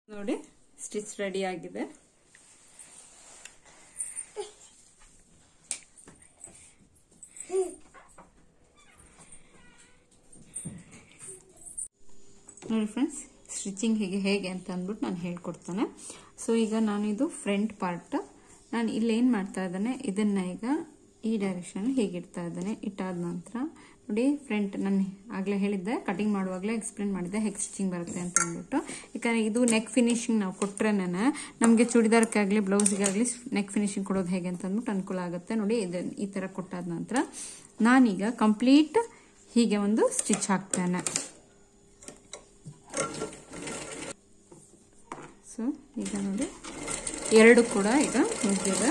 ನೋಡಿ stitch ready ಆಗಿದೆ ನೋಡಿ ಫ್ರೆಂಡ್ಸ್ ಸ್ಟಿಚಿಂಗ್ ಹೇಗೆ ಹೇಗೆ ಅಂತ ಅಂದ್ಬಿಟ್ಟು ನಾನು ಹೇಳ್ಕೊಡ್ತಾನೆ ಸೊ ಈಗ ನಾನು ಇದು ಫ್ರಂಟ್ ಪಾರ್ಟ್ ನಾನು ಇಲ್ಲೇನು ಮಾಡ್ತಾ ಇದ್ದಾನೆ ಇದನ್ನ ಈಗ ಈ ಡೈರೆಕ್ಷನ್ ಹೀಗೆ ಇಡ್ತಾ ಇದ್ದಾನೆ ಇಟ್ಟಾದ ನಂತರ ನೋಡಿ ಫ್ರಂಟ್ ನಾನು ಆಗಲೇ ಹೇಳಿದ್ದೆ ಕಟಿಂಗ್ ಮಾಡುವಾಗಲೇ ಎಕ್ಸ್ಪ್ಲೇನ್ ಮಾಡಿದ್ದೆ ಹೇಗೆ ಸ್ಟಿಚಿಂಗ್ ಬರುತ್ತೆ ಅಂತ ಅಂದ್ಬಿಟ್ಟು ಯಾಕಂದರೆ ಇದು ನೆಕ್ ಫಿನಿಶಿಂಗ್ ನಾವು ಕೊಟ್ಟರೆ ನಮಗೆ ಚೂಡಿದಾರಕ್ಕಾಗಲಿ ಬ್ಲೌಸಿಗಾಗಲಿ ನೆಕ್ ಫಿನಿಶಿಂಗ್ ಕೊಡೋದು ಹೇಗೆ ಅಂತ ಅಂದ್ಬಿಟ್ಟು ಅನುಕೂಲ ಆಗುತ್ತೆ ನೋಡಿ ಇದು ಈ ಥರ ಕೊಟ್ಟಾದ ನಂತರ ನಾನೀಗ ಕಂಪ್ಲೀಟ್ ಹೀಗೆ ಒಂದು ಸ್ಟಿಚ್ ಹಾಕ್ತೇನೆ ಸೊ ಈಗ ನೋಡಿ ಎರಡು ಕೂಡ ಈಗ ಮುಗಿದಿದೆ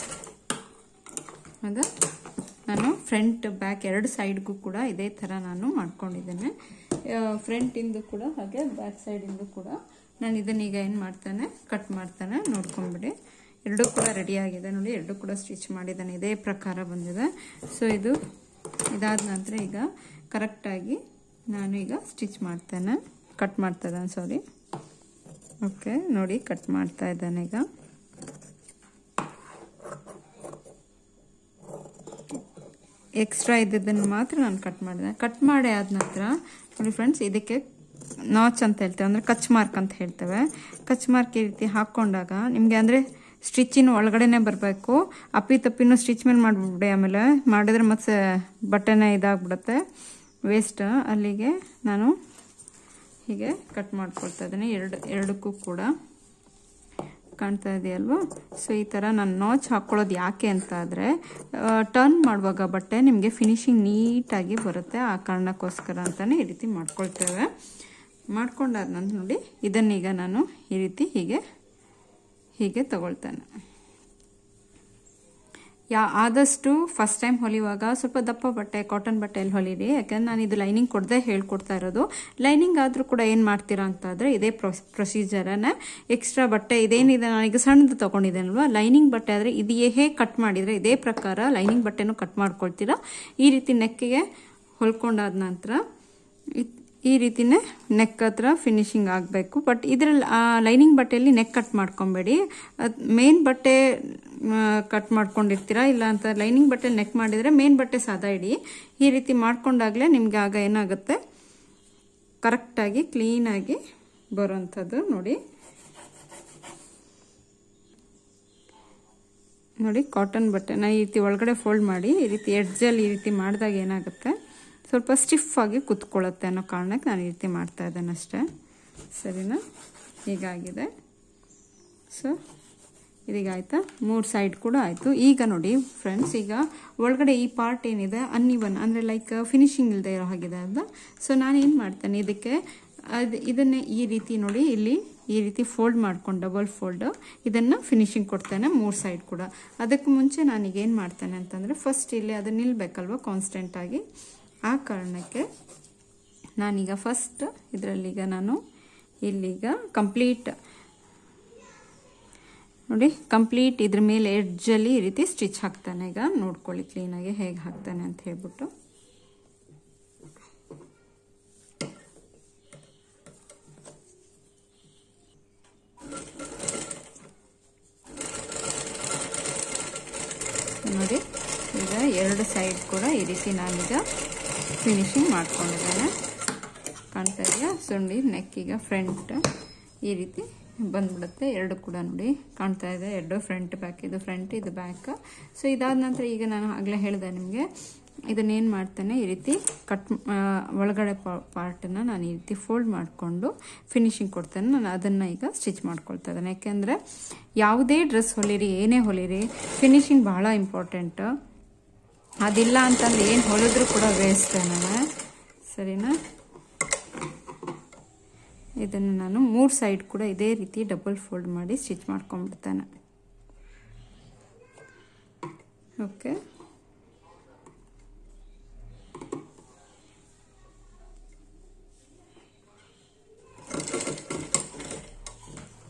ಅದು ನಾನು ಫ್ರಂಟ್ ಬ್ಯಾಕ್ ಎರಡು ಸೈಡ್ಗೂ ಕೂಡ ಇದೇ ಥರ ನಾನು ಮಾಡ್ಕೊಂಡಿದ್ದೇನೆ ಫ್ರಂಟಿಂದು ಕೂಡ ಹಾಗೆ ಬ್ಯಾಕ್ ಸೈಡಿಂದು ಕೂಡ ನಾನು ಇದನ್ನೀಗ ಏನು ಮಾಡ್ತಾನೆ ಕಟ್ ಮಾಡ್ತಾನೆ ನೋಡ್ಕೊಂಬಿಡಿ ಎರಡೂ ಕೂಡ ರೆಡಿ ಆಗಿದೆ ನೋಡಿ ಎರಡೂ ಕೂಡ ಸ್ಟಿಚ್ ಮಾಡಿದ್ದಾನೆ ಇದೇ ಪ್ರಕಾರ ಬಂದಿದೆ ಸೊ ಇದು ಇದಾದ ನಂತರ ಈಗ ಕರೆಕ್ಟಾಗಿ ನಾನು ಈಗ ಸ್ಟಿಚ್ ಮಾಡ್ತೇನೆ ಕಟ್ ಮಾಡ್ತಾ ಇದ್ದಾನೆ ಸಾರಿ ಓಕೆ ನೋಡಿ ಕಟ್ ಮಾಡ್ತಾ ಇದ್ದಾನೆ ಈಗ ಎಕ್ಸ್ಟ್ರಾ ಇದ್ದಿದ್ದನ್ನು ಮಾತ್ರ ನಾನು ಕಟ್ ಮಾಡಿದೆ ಕಟ್ ಮಾಡಿ ಆದ ನಂತರ ನೋಡಿ ಫ್ರೆಂಡ್ಸ್ ಇದಕ್ಕೆ ನಾಚ್ ಅಂತ ಹೇಳ್ತೇವೆ ಅಂದರೆ ಕಚ್ ಮಾರ್ಕ್ ಅಂತ ಹೇಳ್ತೇವೆ ಕಚ್ ಮಾರ್ಕ್ ಈ ರೀತಿ ಹಾಕ್ಕೊಂಡಾಗ ನಿಮಗೆ ಅಂದರೆ ಸ್ಟಿಚ್ಚಿನ ಒಳಗಡೆನೆ ಬರಬೇಕು ಅಪ್ಪಿ ತಪ್ಪಿನೂ ಸ್ಟಿಚ್ ಮೇಲೆ ಮಾಡಿಬಿಡಿ ಆಮೇಲೆ ಮಾಡಿದ್ರೆ ಮತ್ತೆ ಬಟ್ಟೆನೇ ಇದಾಗ್ಬಿಡುತ್ತೆ ವೇಸ್ಟ್ ಅಲ್ಲಿಗೆ ನಾನು ಹೀಗೆ ಕಟ್ ಮಾಡ್ಕೊಳ್ತಾ ಇದ್ದೀನಿ ಎರಡು ಎರಡಕ್ಕೂ ಕೂಡ ಕಾಣ್ತಾ ಇದೆಯಲ್ವಾ ಸೊ ಈ ಥರ ನಾನು ನಾಚ್ ಹಾಕ್ಕೊಳ್ಳೋದು ಯಾಕೆ ಅಂತ ಆದರೆ ಟರ್ನ್ ಮಾಡುವಾಗ ಬಟ್ಟೆ ನಿಮಗೆ ಫಿನಿಶಿಂಗ್ ನೀಟಾಗಿ ಬರುತ್ತೆ ಆ ಕಾರಣಕ್ಕೋಸ್ಕರ ಅಂತಲೇ ಈ ರೀತಿ ಮಾಡ್ಕೊಳ್ತೇವೆ ಮಾಡ್ಕೊಂಡಾದ ನಂತರ ನೋಡಿ ಇದನ್ನೀಗ ನಾನು ಈ ರೀತಿ ಹೀಗೆ ಹೀಗೆ ತಗೊಳ್ತೇನೆ ಯಾ ಆದಷ್ಟು ಫಸ್ಟ್ ಟೈಮ್ ಹೊಲಿಯುವಾಗ ಸ್ವಲ್ಪ ದಪ್ಪ ಬಟ್ಟೆ ಕಾಟನ್ ಬಟ್ಟೆಯಲ್ಲಿ ಹೊಲಿರಿ ಯಾಕಂದ್ರೆ ನಾನು ಇದು ಲೈನಿಂಗ್ ಕೊಡದೆ ಹೇಳ್ಕೊಡ್ತಾ ಇರೋದು ಲೈನಿಂಗ್ ಆದರೂ ಕೂಡ ಏನು ಮಾಡ್ತೀರಾ ಅಂತಾದರೆ ಇದೇ ಪ್ರೊಸೀಜರನ್ನ ಎಕ್ಸ್ಟ್ರಾ ಬಟ್ಟೆ ಇದೇನಿದೆ ನಾನೀಗ ಸಣ್ಣದು ತೊಗೊಂಡಿದ್ದೇನಲ್ವಾ ಲೈನಿಂಗ್ ಬಟ್ಟೆ ಆದರೆ ಇದು ಹೇಗೆ ಕಟ್ ಮಾಡಿದರೆ ಇದೇ ಪ್ರಕಾರ ಲೈನಿಂಗ್ ಬಟ್ಟೆನೂ ಕಟ್ ಮಾಡ್ಕೊಳ್ತೀರಾ ಈ ರೀತಿ ನೆಕ್ಕಿಗೆ ಹೊಲ್ಕೊಂಡಾದ ನಂತರ ಈ ರೀತಿನೇ ನೆಕ್ ಹತ್ರ ಫಿನಿಶಿಂಗ್ ಆಗಬೇಕು ಬಟ್ ಇದರಲ್ಲಿ ಲೈನಿಂಗ್ ಬಟ್ಟೆಯಲ್ಲಿ ನೆಕ್ ಕಟ್ ಮಾಡ್ಕೊಬೇಡಿ ಮೇನ್ ಬಟ್ಟೆ ಕಟ್ ಮಾಡ್ಕೊಂಡಿರ್ತೀರಾ ಇಲ್ಲ ಅಂತ ಲೈನಿಂಗ್ ಬಟ್ಟೆಲಿ ನೆಕ್ ಮಾಡಿದರೆ ಮೇನ್ ಬಟ್ಟೆ ಸಾದಾ ಇಡಿ ಈ ರೀತಿ ಮಾಡ್ಕೊಂಡಾಗಲೇ ನಿಮಗೆ ಆಗ ಏನಾಗುತ್ತೆ ಕರೆಕ್ಟಾಗಿ ಕ್ಲೀನಾಗಿ ಬರೋವಂಥದ್ದು ನೋಡಿ ನೋಡಿ ಕಾಟನ್ ಬಟ್ಟೆನ ಈ ರೀತಿ ಒಳಗಡೆ ಫೋಲ್ಡ್ ಮಾಡಿ ಈ ರೀತಿ ಎಡ್ಜಲ್ಲಿ ಈ ರೀತಿ ಮಾಡಿದಾಗ ಏನಾಗುತ್ತೆ ಸ್ವಲ್ಪ ಸ್ಟಿಫ್ ಆಗಿ ಕುತ್ಕೊಳ್ಳುತ್ತೆ ಅನ್ನೋ ಕಾರಣಕ್ಕೆ ನಾನು ಈ ರೀತಿ ಮಾಡ್ತಾ ಇದ್ದೇನೆ ಅಷ್ಟೇ ಸರಿನಾ ಹೀಗಾಗಿದೆ ಸೊ ಇದೀಗ ಆಯ್ತಾ ಮೂರು ಸೈಡ್ ಕೂಡ ಆಯಿತು ಈಗ ನೋಡಿ ಫ್ರೆಂಡ್ಸ್ ಈಗ ಒಳಗಡೆ ಈ ಪಾರ್ಟ್ ಏನಿದೆ ಅನ್ನಿವನ್ ಅಂದರೆ ಲೈಕ್ ಫಿನಿಶಿಂಗ್ ಇಲ್ಲದೆ ಇರೋ ಹಾಗಿದೆ ಅಲ್ವಾ ಸೊ ನಾನು ಏನು ಮಾಡ್ತೇನೆ ಇದಕ್ಕೆ ಅದು ಇದನ್ನೇ ಈ ರೀತಿ ನೋಡಿ ಇಲ್ಲಿ ಈ ರೀತಿ ಫೋಲ್ಡ್ ಮಾಡ್ಕೊಂಡು ಡಬಲ್ ಫೋಲ್ಡ್ ಇದನ್ನು ಫಿನಿಶಿಂಗ್ ಕೊಡ್ತೇನೆ ಮೂರು ಸೈಡ್ ಕೂಡ ಅದಕ್ಕೆ ಮುಂಚೆ ನಾನೀಗ ಏನು ಮಾಡ್ತೇನೆ ಅಂತಂದರೆ ಫಸ್ಟ್ ಇಲ್ಲಿ ಅದು ನಿಲ್ಬೇಕಲ್ವ ಕಾನ್ಸ್ಟೆಂಟಾಗಿ ಆ ಕಾರಣಕ್ಕೆ ನಾನೀಗ ಫಸ್ಟ್ ಇದರಲ್ಲೀಗ ನಾನು ಇಲ್ಲೀಗ ಕಂಪ್ಲೀಟ್ ನೋಡಿ ಕಂಪ್ಲೀಟ್ ಇದ್ರ ಮೇಲೆ ಎಡ್ಜಲ್ಲಿ ಈ ರೀತಿ ಸ್ಟಿಚ್ ಹಾಕ್ತಾನೆ ಈಗ ನೋಡ್ಕೊಳ್ಳಿ ಕ್ಲೀನಾಗಿ ಹೇಗೆ ಹಾಕ್ತಾನೆ ಅಂತ ಹೇಳ್ಬಿಟ್ಟು ನೋಡಿ ಈಗ ಎರಡು ಸೈಡ್ ಕೂಡ ಈ ರೀತಿ ನಾನೀಗ ಫಿನಿಶಿಂಗ್ ಮಾಡ್ಕೊಂಡಿದ್ದೇನೆ ಕಾಣ್ತಾ ಇದೆಯಾ ಸುಂಡಿ ನೆಕ್ ಈಗ ಫ್ರಂಟ್ ಈ ರೀತಿ ಬಂದ್ಬಿಡುತ್ತೆ ಎರಡು ಕೂಡ ನೋಡಿ ಕಾಣ್ತಾ ಇದೆ ಎರಡು ಫ್ರಂಟ್ ಬ್ಯಾಕ್ ಇದು ಫ್ರಂಟ್ ಇದು ಬ್ಯಾಕ್ ಸೊ ಇದಾದ ನಂತರ ಈಗ ನಾನು ಆಗಲೇ ಹೇಳಿದೆ ನಿಮಗೆ ಇದನ್ನೇನು ಮಾಡ್ತೇನೆ ಈ ರೀತಿ ಕಟ್ ಒಳಗಡೆ ಪಾರ್ಟನ್ನು ನಾನು ಈ ರೀತಿ ಫೋಲ್ಡ್ ಮಾಡಿಕೊಂಡು ಫಿನಿಶಿಂಗ್ ಕೊಡ್ತೇನೆ ನಾನು ಅದನ್ನು ಈಗ ಸ್ಟಿಚ್ ಮಾಡ್ಕೊಳ್ತಾ ಇದ್ದೇನೆ ಯಾಕೆಂದರೆ ಯಾವುದೇ ಡ್ರೆಸ್ ಹೊಲಿರಿ ಏನೇ ಹೊಲಿರಿ ಫಿನಿಶಿಂಗ್ ಬಹಳ ಇಂಪಾರ್ಟೆಂಟ್ ಅದಿಲ್ಲ ಅಂತಂದ್ರೆ ಏನು ಹೊಲಿದ್ರು ಕೂಡ ವೇಸ್ಟ್ ನಾನು ಸರಿನಾ ಇದನ್ನು ನಾನು ಮೂರು ಸೈಡ್ ಕೂಡ ಇದೇ ರೀತಿ ಡಬಲ್ ಫೋಲ್ಡ್ ಮಾಡಿ ಸ್ಟಿಚ್ ಮಾಡ್ಕೊಂಡ್ಬಿಡ್ತೇನೆ ಓಕೆ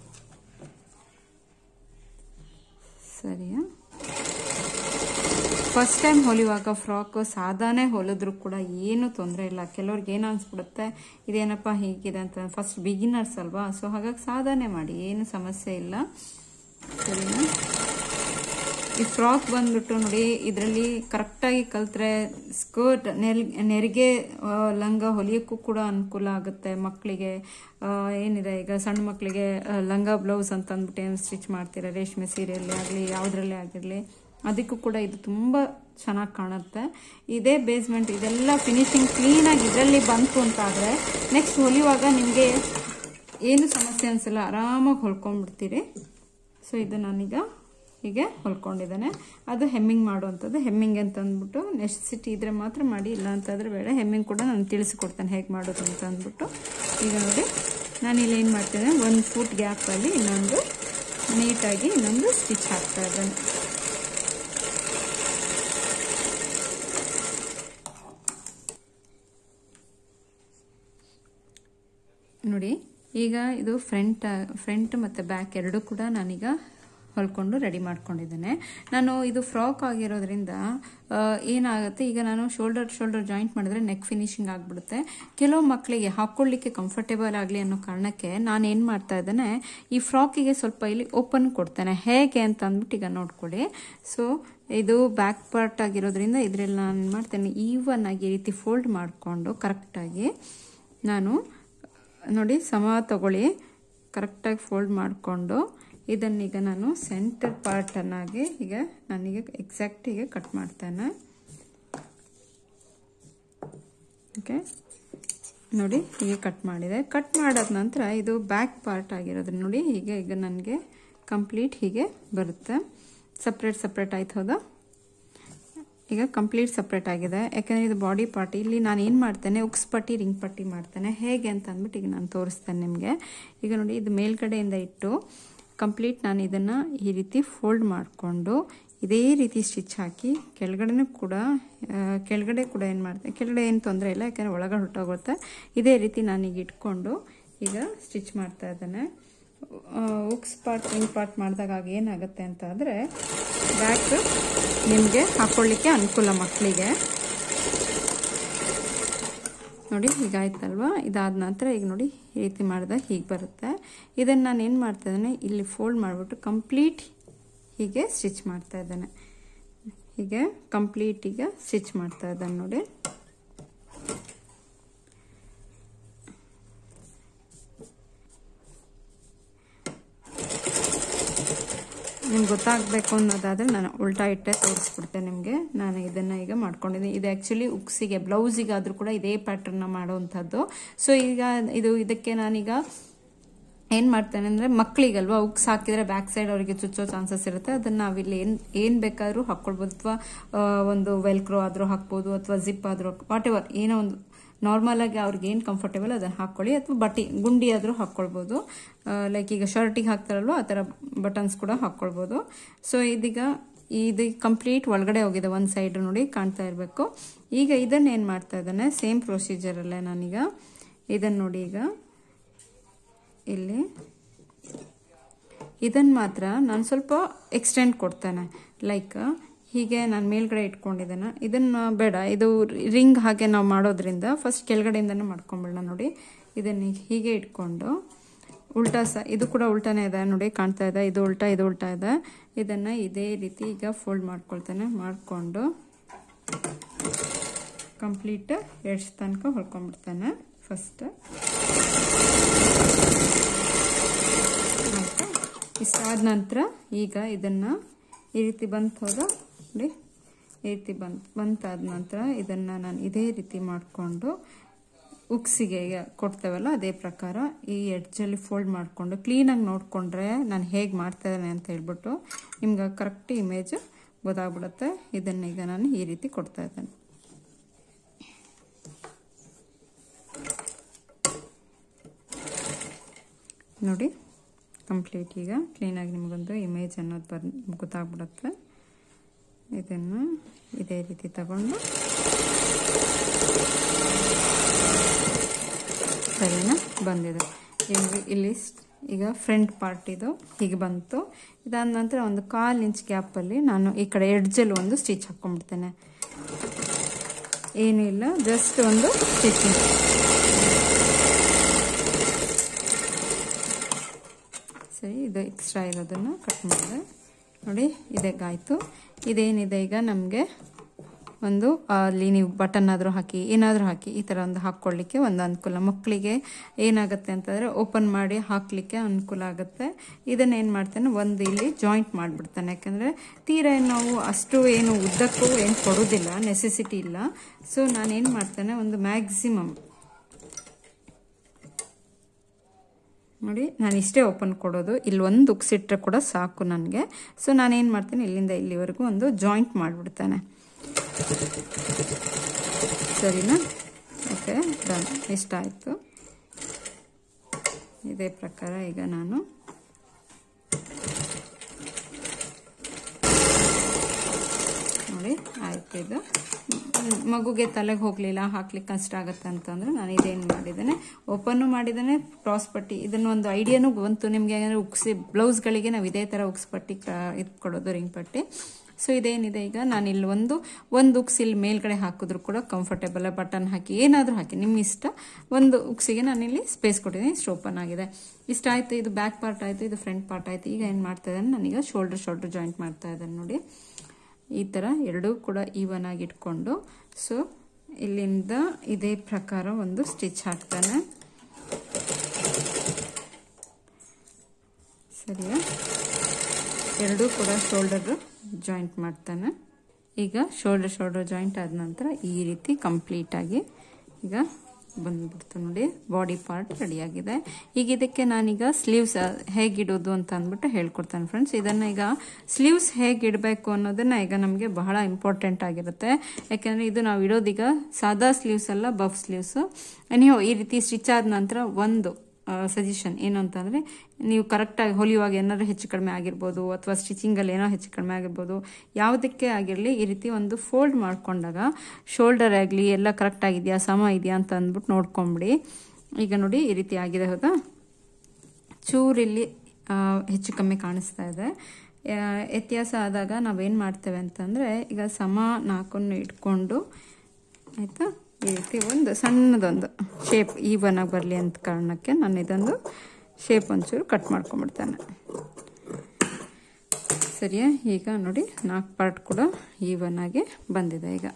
ಸರಿಯಾ ಫಸ್ಟ್ ಟೈಮ್ ಹೊಲಿಯುವಾಗ ಫ್ರಾಕ್ ಸಾದಾನೇ ಹೊಲಿದ್ರು ಕೂಡ ಏನು ತೊಂದರೆ ಇಲ್ಲ ಕೆಲವ್ರಿಗೆ ಏನು ಅನ್ಸ್ಬಿಡುತ್ತೆ ಇದೇನಪ್ಪ ಹೀಗಿದೆ ಅಂತ ಫಸ್ಟ್ ಬಿಗಿನರ್ಸ್ ಅಲ್ವಾ ಸೊ ಹಾಗಾಗಿ ಸಾದಾನೆ ಮಾಡಿ ಏನು ಸಮಸ್ಯೆ ಇಲ್ಲ ಸರಿನಾ ಈ ಫ್ರಾಕ್ ಬಂದ್ಬಿಟ್ಟು ನೋಡಿ ಇದರಲ್ಲಿ ಕರೆಕ್ಟಾಗಿ ಕಲ್ತ್ರೆ ಸ್ಕರ್ಟ್ ನೆಲ್ ನೆರಿಗೆ ಆ, ಲಂಗ ಹೊಲಿಯೋಕ್ಕೂ ಕೂಡ ಅನುಕೂಲ ಆಗುತ್ತೆ ಮಕ್ಕಳಿಗೆ ಏನಿದೆ ಈಗ ಸಣ್ಣ ಮಕ್ಕಳಿಗೆ ಆ, ಲಂಗ ಬ್ಲೌಸ್ ಅಂತ ಅಂದ್ಬಿಟ್ಟು ಏನು ಸ್ಟಿಚ್ ಮಾಡ್ತೀರಾ ರೇಷ್ಮೆ ಸೀರೆಯಲ್ಲಿ ಆಗಲಿ ಯಾವುದ್ರಲ್ಲೇ ಆಗಿರಲಿ ಅದಕ್ಕೂ ಕೂಡ ಇದು ತುಂಬ ಚೆನ್ನಾಗಿ ಕಾಣುತ್ತೆ ಇದೇ ಬೇಸ್ಮೆಂಟ್ ಇದೆಲ್ಲ ಫಿನಿಶಿಂಗ್ ಕ್ಲೀನಾಗಿ ಇದರಲ್ಲಿ ಬಂತು ಅಂತ ಆದರೆ ನೆಕ್ಸ್ಟ್ ಹೊಲಿಯುವಾಗ ನಿಮಗೆ ಏನು ಸಮಸ್ಯೆ ಅನಿಸಲ್ಲ ಆರಾಮಾಗಿ ಹೊಲ್ಕೊಂಡ್ಬಿಡ್ತೀರಿ ಸೊ ಇದು ನಾನೀಗ ಹೀಗೆ ಹೊಲ್ಕೊಂಡಿದ್ದಾನೆ ಅದು ಹೆಮ್ಮಿಂಗ್ ಮಾಡುವಂಥದ್ದು ಹೆಮ್ಮಿಂಗ್ ಅಂತ ಅಂದ್ಬಿಟ್ಟು ನೆಸೆಸಿಟಿ ಇದ್ರೆ ಮಾತ್ರ ಮಾಡಿ ಇಲ್ಲ ಅಂತಂದ್ರೆ ಬೇಡ ಹೆಮ್ಮಿಂಗ್ ಕೂಡ ನಾನು ತಿಳಿಸಿಕೊಡ್ತೇನೆ ಹೇಗೆ ಮಾಡೋದು ಅಂತ ಅಂದ್ಬಿಟ್ಟು ಈಗ ನೋಡಿ ನಾನು ಇಲ್ಲಿ ಏನು ಮಾಡ್ತೇನೆ ಒಂದು ಫುಟ್ ಗ್ಯಾಪಲ್ಲಿ ಇನ್ನೊಂದು ನೀಟಾಗಿ ಇನ್ನೊಂದು ಸ್ಟಿಚ್ ಹಾಕ್ತಾ ಇದ್ದೇನೆ ನೋಡಿ ಈಗ ಇದು ಫ್ರಂಟ್ ಫ್ರಂಟ್ ಮತ್ತು ಬ್ಯಾಕ್ ಎರಡೂ ಕೂಡ ನಾನೀಗ ಹೊಲ್ಕೊಂಡು ರೆಡಿ ಮಾಡ್ಕೊಂಡಿದ್ದೇನೆ ನಾನು ಇದು ಫ್ರಾಕ್ ಆಗಿರೋದ್ರಿಂದ ಆ, ಏನಾಗುತ್ತೆ ಈಗ ನಾನು ಶೋಲ್ಡರ್ ಶೋಲ್ಡರ್ ಜಾಯಿಂಟ್ ಮಾಡಿದ್ರೆ ನೆಕ್ ಫಿನಿಶಿಂಗ್ ಆಗಿಬಿಡುತ್ತೆ ಕೆಲವು ಮಕ್ಕಳಿಗೆ ಹಾಕೊಳ್ಳಿಕ್ಕೆ ಕಂಫರ್ಟೇಬಲ್ ಆಗಲಿ ಅನ್ನೋ ಕಾರಣಕ್ಕೆ ನಾನು ಏನು ಮಾಡ್ತಾ ಇದ್ದೇನೆ ಈ ಫ್ರಾಕಿಗೆ ಸ್ವಲ್ಪ ಇಲ್ಲಿ ಓಪನ್ ಕೊಡ್ತೇನೆ ಹೇಗೆ ಅಂತ ಅಂದ್ಬಿಟ್ಟು ಈಗ ನೋಡ್ಕೊಳ್ಳಿ ಸೊ ಇದು ಬ್ಯಾಕ್ ಪಾರ್ಟ್ ಆಗಿರೋದ್ರಿಂದ ಇದರಲ್ಲಿ ನಾನು ಏನು ಮಾಡ್ತೇನೆ ಈವನ್ ಆಗಿ ಈ ರೀತಿ ಫೋಲ್ಡ್ ಮಾಡಿಕೊಂಡು ಕರೆಕ್ಟಾಗಿ ನಾನು ನೋಡಿ ಸಮ ತಗೊಳ್ಳಿ ಕರೆಕ್ಟಾಗಿ ಫೋಲ್ಡ್ ಮಾಡಿಕೊಂಡು ಇದನ್ನೀಗ ನಾನು ಸೆಂಟರ್ ಪಾರ್ಟನ್ನಾಗಿ ಈಗ ನಾನೀಗ ಎಕ್ಸಾಕ್ಟ್ ಹೀಗೆ ಕಟ್ ಮಾಡ್ತೇನೆ ಓಕೆ ನೋಡಿ ಹೀಗೆ ಕಟ್ ಮಾಡಿದೆ ಕಟ್ ಮಾಡಾದ ನಂತರ ಇದು ಬ್ಯಾಕ್ ಪಾರ್ಟ್ ಆಗಿರೋದ್ರ ನೋಡಿ ಹೀಗೆ ಈಗ ನನಗೆ ಕಂಪ್ಲೀಟ್ ಹೀಗೆ ಬರುತ್ತೆ ಸಪ್ರೇಟ್ ಸಪ್ರೇಟ್ ಆಯ್ತು ಹೌದಾ ಈಗ ಕಂಪ್ಲೀಟ್ ಸಪ್ರೇಟ್ ಆಗಿದೆ ಯಾಕಂದರೆ ಇದು ಬಾಡಿ ಪಾರ್ಟ್ ಇಲ್ಲಿ ನಾನು ಏನು ಮಾಡ್ತೇನೆ ಉಕ್ಸ್ ಪಟ್ಟಿ ರಿಂಗ್ ಪಟ್ಟಿ ಮಾಡ್ತೇನೆ ಹೇಗೆ ಅಂತ ಅಂದ್ಬಿಟ್ಟು ಈಗ ನಾನು ತೋರಿಸ್ತೇನೆ ನಿಮಗೆ ಈಗ ನೋಡಿ ಇದು ಮೇಲ್ಗಡೆಯಿಂದ ಇಟ್ಟು ಕಂಪ್ಲೀಟ್ ನಾನು ಇದನ್ನು ಈ ರೀತಿ ಫೋಲ್ಡ್ ಮಾಡಿಕೊಂಡು ಇದೇ ರೀತಿ ಸ್ಟಿಚ್ ಹಾಕಿ ಕೆಳಗಡೆನೂ ಕೂಡ ಆ, ಕೆಳಗಡೆ ಕೂಡ ಏನು ಮಾಡ್ತೇನೆ ಕೆಳಗಡೆ ಏನು ತೊಂದರೆ ಇಲ್ಲ ಯಾಕಂದರೆ ಒಳಗಡೆ ಹೊರಟೋಗುತ್ತೆ ಇದೇ ರೀತಿ ನಾನೀಗ ಇಟ್ಕೊಂಡು ಈಗ ಸ್ಟಿಚ್ ಮಾಡ್ತಾ ಇದ್ದೇನೆ ಉಕ್ಸ್ ಪಾರ್ಟ್ ರಿಂಗ್ ಪಾರ್ಟ್ ಮಾಡಿದಾಗ ಆಗ ಏನಾಗುತ್ತೆ ಅಂತ ಆದರೆ ಬ್ಯಾಕ್ ನಿಮಗೆ ಹಾಕೊಳ್ಳಿಕ್ಕೆ ಅನುಕೂಲ ಮಕ್ಕಳಿಗೆ ನೋಡಿ ಹೀಗಾಯ್ತಲ್ವಾ ಇದಾದ ನಂತರ ಈಗ ನೋಡಿ ಈ ರೀತಿ ಮಾಡಿದಾಗ ಹೀಗೆ ಬರುತ್ತೆ ಇದನ್ನು ನಾನು ಏನು ಮಾಡ್ತಾ ಇದ್ದೇನೆ ಇಲ್ಲಿ ಫೋಲ್ಡ್ ಮಾಡಿಬಿಟ್ಟು ಕಂಪ್ಲೀಟ್ ಹೀಗೆ ಸ್ಟಿಚ್ ಮಾಡ್ತಾ ಇದ್ದೇನೆ ಹೀಗೆ ಕಂಪ್ಲೀಟ್ ಈಗ ಸ್ಟಿಚ್ ಮಾಡ್ತಾ ಇದ್ದಾನೆ ನೋಡಿ ನಿಮ್ಗೆ ಗೊತ್ತಾಗಬೇಕು ಅನ್ನೋದಾದರೆ ನಾನು ಉಲ್ಟಾ ಇಟ್ಟೆ ತೋರಿಸ್ಬಿಡ್ತೇನೆ ನಿಮಗೆ ನಾನು ಇದನ್ನು ಈಗ ಮಾಡ್ಕೊಂಡಿದ್ದೀನಿ ಇದು ಆ್ಯಕ್ಚುಲಿ ಉಕ್ಸಿಗೆ ಬ್ಲೌಸಿಗಾದರೂ ಕೂಡ ಇದೇ ಪ್ಯಾಟರ್ನ ಮಾಡುವಂಥದ್ದು ಸೊ ಈಗ ಇದು ಇದಕ್ಕೆ ನಾನೀಗ ಏನು ಮಾಡ್ತೇನೆ ಅಂದರೆ ಮಕ್ಕಳಿಗಲ್ವಾ ಉಕ್ಸ್ ಹಾಕಿದರೆ ಬ್ಯಾಕ್ ಸೈಡ್ ಅವರಿಗೆ ಚುಚ್ಚೋ ಚಾನ್ಸಸ್ ಇರುತ್ತೆ ಅದನ್ನು ನಾವಿಲ್ಲಿ ಏನು ಏನು ಬೇಕಾದರೂ ಹಾಕ್ಕೊಳ್ಬೋದು ಅಥವಾ ಒಂದು ವೆಲ್ಕ್ರೋ ಆದರೂ ಹಾಕ್ಬೋದು ಅಥವಾ ಜಿಪ್ ಆದರೂ ವಾಟ್ ಎವರ್ ಏನೋ ಒಂದು ನಾರ್ಮಲ್ ಆಗಿ ಅವ್ರಿಗೆ ಏನು ಕಂಫರ್ಟೇಬಲ್ ಅದನ್ನು ಹಾಕ್ಕೊಳ್ಳಿ ಅಥವಾ ಬಟ್ಟಿ ಗುಂಡಿ ಆದರೂ ಹಾಕ್ಕೊಳ್ಬೋದು ಲೈಕ್ ಈಗ ಶರ್ಟಿಗೆ ಹಾಕ್ತಾರಲ್ವ ಆ ಥರ ಬಟನ್ಸ್ ಕೂಡ ಹಾಕ್ಕೊಳ್ಬೋದು ಸೊ ಇದೀಗ ಇದು ಕಂಪ್ಲೀಟ್ ಒಳಗಡೆ ಹೋಗಿದೆ ಒಂದು ಸೈಡ್ ನೋಡಿ ಕಾಣ್ತಾ ಇರಬೇಕು ಈಗ ಇದನ್ನು ಏನು ಮಾಡ್ತಾ ಇದ್ದಾನೆ ಸೇಮ್ ಪ್ರೊಸೀಜರಲ್ಲೇ ನಾನೀಗ ಇದನ್ನು ನೋಡಿ ಈಗ ಇಲ್ಲಿ ಇದನ್ನು ಮಾತ್ರ ನಾನು ಸ್ವಲ್ಪ ಎಕ್ಸ್ಟೆಂಡ್ ಕೊಡ್ತೇನೆ ಲೈಕ್ ಹೀಗೆ ನಾನು ಮೇಲ್ಗಡೆ ಇಟ್ಕೊಂಡಿದ್ದೇನೆ ಇದನ್ನು ಬೇಡ ಇದು ರಿಂಗ್ ಹಾಗೆ ನಾವು ಮಾಡೋದ್ರಿಂದ ಫಸ್ಟ್ ಕೆಳಗಡೆಯಿಂದನೇ ಮಾಡ್ಕೊಂಬಿಡೋಣ ನೋಡಿ ಇದನ್ನು ಹೀಗೆ ಇಟ್ಕೊಂಡು ಉಲ್ಟಾ ಸ ಇದು ಕೂಡ ಉಲ್ಟಾನೇ ಇದೆ ನೋಡಿ ಕಾಣ್ತಾ ಇದೆ ಇದು ಉಲ್ಟಾ ಇದು ಉಲ್ಟಾ ಇದೆ ಇದನ್ನು ಇದೇ ರೀತಿ ಈಗ ಫೋಲ್ಡ್ ಮಾಡ್ಕೊಳ್ತೇನೆ ಮಾಡಿಕೊಂಡು ಕಂಪ್ಲೀಟ್ ಎಡ್ಸ್ ತನಕ ಹೊಳ್ಕೊಂಡ್ಬಿಡ್ತೇನೆ ಫಸ್ಟ್ ಇಷ್ಟಾದ ನಂತರ ಈಗ ಇದನ್ನು ಈ ರೀತಿ ಬಂತು ಹೌದಾ ನೋಡಿ ಈ ರೀತಿ ಬಂತು ಬಂತಾದ ನಂತರ ಇದನ್ನು ನಾನು ಇದೇ ರೀತಿ ಮಾಡಿಕೊಂಡು ಉಕ್ಸಿಗೆ ಈಗ ಕೊಡ್ತೇವಲ್ಲ ಅದೇ ಪ್ರಕಾರ ಈ ಎಡ್ಜಲ್ಲಿ ಫೋಲ್ಡ್ ಮಾಡಿಕೊಂಡು ಕ್ಲೀನಾಗಿ ನೋಡಿಕೊಂಡ್ರೆ ನಾನು ಹೇಗೆ ಮಾಡ್ತಾ ಇದ್ದೇನೆ ಅಂತ ಹೇಳ್ಬಿಟ್ಟು ನಿಮ್ಗೆ ಕರೆಕ್ಟ್ ಇಮೇಜ್ ಗೊತ್ತಾಗ್ಬಿಡುತ್ತೆ ಇದನ್ನೀಗ ನಾನು ಈ ರೀತಿ ಕೊಡ್ತಾ ಇದ್ದೇನೆ ನೋಡಿ ಕಂಪ್ಲೀಟ್ ಈಗ ಕ್ಲೀನಾಗಿ ನಿಮಗೊಂದು ಇಮೇಜ್ ಅನ್ನೋದು ಬರ್ ಗೊತ್ತಾಗ್ಬಿಡುತ್ತೆ ಇದನ್ನು ಇದೇ ರೀತಿ ತಗೊಂಡು ಸರಿನಾ ಬಂದಿದೆ ನಿಮಗೆ ಇಲ್ಲಿ ಈಗ ಫ್ರಂಟ್ ಪಾರ್ಟ್ ಇದು ಹೀಗೆ ಬಂತು ಇದಾದ ನಂತರ ಒಂದು ಕಾಲು ಇಂಚ್ ಗ್ಯಾಪಲ್ಲಿ ನಾನು ಈ ಕಡೆ ಎಡ್ಜಲ್ಲಿ ಒಂದು ಸ್ಟಿಚ್ ಹಾಕ್ಕೊಂಡ್ಬಿಡ್ತೇನೆ ಏನೂ ಇಲ್ಲ ಜಸ್ಟ್ ಒಂದು ಸ್ಟಿಚಿಂಗ್ ಸರಿ ಇದು ಎಕ್ಸ್ಟ್ರಾ ಇರೋದನ್ನು ಕಟ್ ಮಾಡಿದೆ ನೋಡಿ ಇದಕ್ಕಾಯಿತು ಇದೇನಿದೆ ಈಗ ನಮಗೆ ಒಂದು ಅಲ್ಲಿ ನೀವು ಬಟನ್ ಆದರೂ ಹಾಕಿ ಏನಾದರೂ ಹಾಕಿ ಈ ಥರ ಒಂದು ಹಾಕ್ಕೊಳ್ಳಿಕ್ಕೆ ಒಂದು ಅನುಕೂಲ ಮಕ್ಕಳಿಗೆ ಏನಾಗುತ್ತೆ ಅಂತಂದರೆ ಓಪನ್ ಮಾಡಿ ಹಾಕಲಿಕ್ಕೆ ಅನುಕೂಲ ಆಗುತ್ತೆ ಇದನ್ನು ಏನು ಮಾಡ್ತೇನೆ ಒಂದು ಇಲ್ಲಿ ಜಾಯಿಂಟ್ ಮಾಡಿಬಿಡ್ತಾನೆ ಯಾಕಂದರೆ ತೀರಾ ನಾವು ಅಷ್ಟು ಏನು ಉದ್ದಕ್ಕೂ ಏನು ಕೊಡೋದಿಲ್ಲ ನೆಸೆಸಿಟಿ ಇಲ್ಲ ಸೊ ನಾನೇನು ಮಾಡ್ತೇನೆ ಒಂದು ಮ್ಯಾಕ್ಸಿಮಮ್ ನೋಡಿ ನಾನು ಇಷ್ಟೇ ಓಪನ್ ಕೊಡೋದು ಇಲ್ಲಿ ಒಂದು ಉಕ್ಸಿಟ್ರೆ ಕೂಡ ಸಾಕು ನನಗೆ ಸೊ ನಾನೇನು ಮಾಡ್ತೇನೆ ಇಲ್ಲಿಂದ ಇಲ್ಲಿವರೆಗೂ ಒಂದು ಜಾಯಿಂಟ್ ಮಾಡಿಬಿಡ್ತೇನೆ ಸರಿನಾ ಓಕೆ ಡನ್ ಇಷ್ಟಾಯಿತು ಇದೇ ಪ್ರಕಾರ ಈಗ ನಾನು ನೋಡಿ ಆಯ್ತು ಇದು ಮಗುಗೆ ತಲೆಗೆ ಹೋಗಲಿಲ್ಲ ಹಾಕ್ಲಿಕ್ಕೆ ಕಷ್ಟ ಆಗುತ್ತೆ ಅಂತಂದ್ರೆ ನಾನು ಇದೇನು ಮಾಡಿದ್ದೇನೆ ಓಪನ್ನು ಮಾಡಿದ್ದೇನೆ ಕ್ರಾಸ್ ಪಟ್ಟಿ ಇದನ್ನು ಒಂದು ಐಡಿಯಾನು ಬಂತು ನಿಮಗೆ ಏನಾದ್ರು ಉಕ್ಸಿ ಬ್ಲೌಸ್ಗಳಿಗೆ ನಾವು ಇದೇ ಥರ ಉಕ್ಸ್ ಪಟ್ಟಿ ಇದು ಕೊಡೋದು ರಿಂಗ್ ಪಟ್ಟಿ ಸೊ ಇದೇನಿದೆ ಈಗ ನಾನು ಇಲ್ಲಿ ಒಂದು ಒಂದು ಉಕ್ಸ್ ಇಲ್ಲಿ ಮೇಲ್ಗಡೆ ಹಾಕಿದ್ರು ಕೂಡ ಕಂಫರ್ಟೇಬಲ್ ಬಟನ್ ಹಾಕಿ ಏನಾದರೂ ಹಾಕಿ ನಿಮ್ಮ ಇಷ್ಟ ಒಂದು ಉಕ್ಸಿಗೆ ನಾನಿಲ್ಲಿ ಸ್ಪೇಸ್ ಕೊಟ್ಟಿದ್ದೀನಿ ಇಷ್ಟು ಓಪನ್ ಆಗಿದೆ ಇಷ್ಟ ಆಯಿತು ಇದು ಬ್ಯಾಕ್ ಪಾರ್ಟ್ ಆಯಿತು ಇದು ಫ್ರಂಟ್ ಪಾರ್ಟ್ ಆಯಿತು ಈಗ ಏನು ಮಾಡ್ತಾ ಇದ್ದಾನೆ ನಾನೀಗ ಶೋಲ್ಡರ್ ಶೋಲ್ಡರ್ ಜಾಯಿಂಟ್ ಮಾಡ್ತಾ ಇದ್ದಾನೆ ನೋಡಿ ಈ ಥರ ಎರಡೂ ಕೂಡ ಈವನ್ ಆಗಿ ಇಟ್ಕೊಂಡು ಸೊ ಇಲ್ಲಿಂದ ಇದೇ ಪ್ರಕಾರ ಒಂದು ಸ್ಟಿಚ್ ಹಾಕ್ತಾನೆ ಸರಿಯಾ ಎರಡೂ ಕೂಡ ಶೋಲ್ಡರ್ ಜಾಯಿಂಟ್ ಮಾಡ್ತಾನೆ ಈಗ ಶೋಲ್ಡರ್ ಶೋಲ್ಡರ್ ಜಾಯಿಂಟ್ ಆದ ನಂತರ ಈ ರೀತಿ ಕಂಪ್ಲೀಟಾಗಿ ಈಗ ಬಂದ್ಬಿಡ್ತು ನೋಡಿ ಬಾಡಿ ಪಾರ್ಟ್ ರೆಡಿಯಾಗಿದೆ ಈಗ ಇದಕ್ಕೆ ನಾನೀಗ ಸ್ಲೀವ್ಸ್ ಹೇಗಿಡೋದು ಅಂತ ಅಂದ್ಬಿಟ್ಟು ಹೇಳ್ಕೊಡ್ತೇನೆ ಫ್ರೆಂಡ್ಸ್ ಇದನ್ನು ಈಗ ಸ್ಲೀವ್ಸ್ ಹೇಗಿಡಬೇಕು ಅನ್ನೋದನ್ನ ಈಗ ನಮಗೆ ಬಹಳ ಇಂಪಾರ್ಟೆಂಟ್ ಆಗಿರುತ್ತೆ ಯಾಕೆಂದರೆ ಇದು ನಾವು ಇಡೋದೀಗ ಸಾದಾ ಸ್ಲೀವ್ಸ್ ಅಲ್ಲ ಬಫ್ ಸ್ಲೀವ್ಸು ನೀವು ಈ ರೀತಿ ಸ್ಟಿಚ್ ಆದ ನಂತರ ಒಂದು ಸಜೆಷನ್ ಏನು ಅಂತಂದರೆ ನೀವು ಕರೆಕ್ಟಾಗಿ ಹೊಲಿಯುವಾಗ ಏನಾದ್ರು ಹೆಚ್ಚು ಕಡಿಮೆ ಆಗಿರ್ಬೋದು ಅಥವಾ ಸ್ಟಿಚಿಂಗಲ್ಲಿ ಏನೋ ಹೆಚ್ಚು ಕಡಿಮೆ ಆಗಿರ್ಬೋದು ಯಾವುದಕ್ಕೆ ಆಗಿರಲಿ ಈ ರೀತಿ ಒಂದು ಫೋಲ್ಡ್ ಮಾಡ್ಕೊಂಡಾಗ ಶೋಲ್ಡರ್ ಆಗಲಿ ಎಲ್ಲ ಕರೆಕ್ಟ್ ಆಗಿದೆಯಾ ಸಮ ಇದೆಯಾ ಅಂತ ಅಂದ್ಬಿಟ್ಟು ನೋಡ್ಕೊಂಬಿಡಿ ಈಗ ನೋಡಿ ಈ ರೀತಿ ಆಗಿದೆ ಹೌದಾ ಚೂರಿಲ್ಲಿ ಹೆಚ್ಚು ಕಮ್ಮಿ ಕಾಣಿಸ್ತಾ ಇದೆ ವ್ಯತ್ಯಾಸ ಆದಾಗ ನಾವೇನು ಮಾಡ್ತೇವೆ ಅಂತಂದರೆ ಈಗ ಸಮ ನಾಲ್ಕನ್ನು ಇಟ್ಕೊಂಡು ಆಯಿತಾ ಈ ರೀತಿ ಒಂದು ಸಣ್ಣದೊಂದು ಶೇಪ್ ಈವನ್ ಆಗಿ ಬರಲಿ ಅಂತ ಕಾರಣಕ್ಕೆ ನಾನು ಇದೊಂದು ಶೇಪ್ ಒಂಚೂರು ಕಟ್ ಮಾಡ್ಕೊಂಬಿಡ್ತೇನೆ ಸರಿಯಾ ಈಗ ನೋಡಿ ನಾಲ್ಕು ಪಾರ್ಟ್ ಕೂಡ ಈವನ್ ಆಗಿ ಬಂದಿದೆ ಈಗ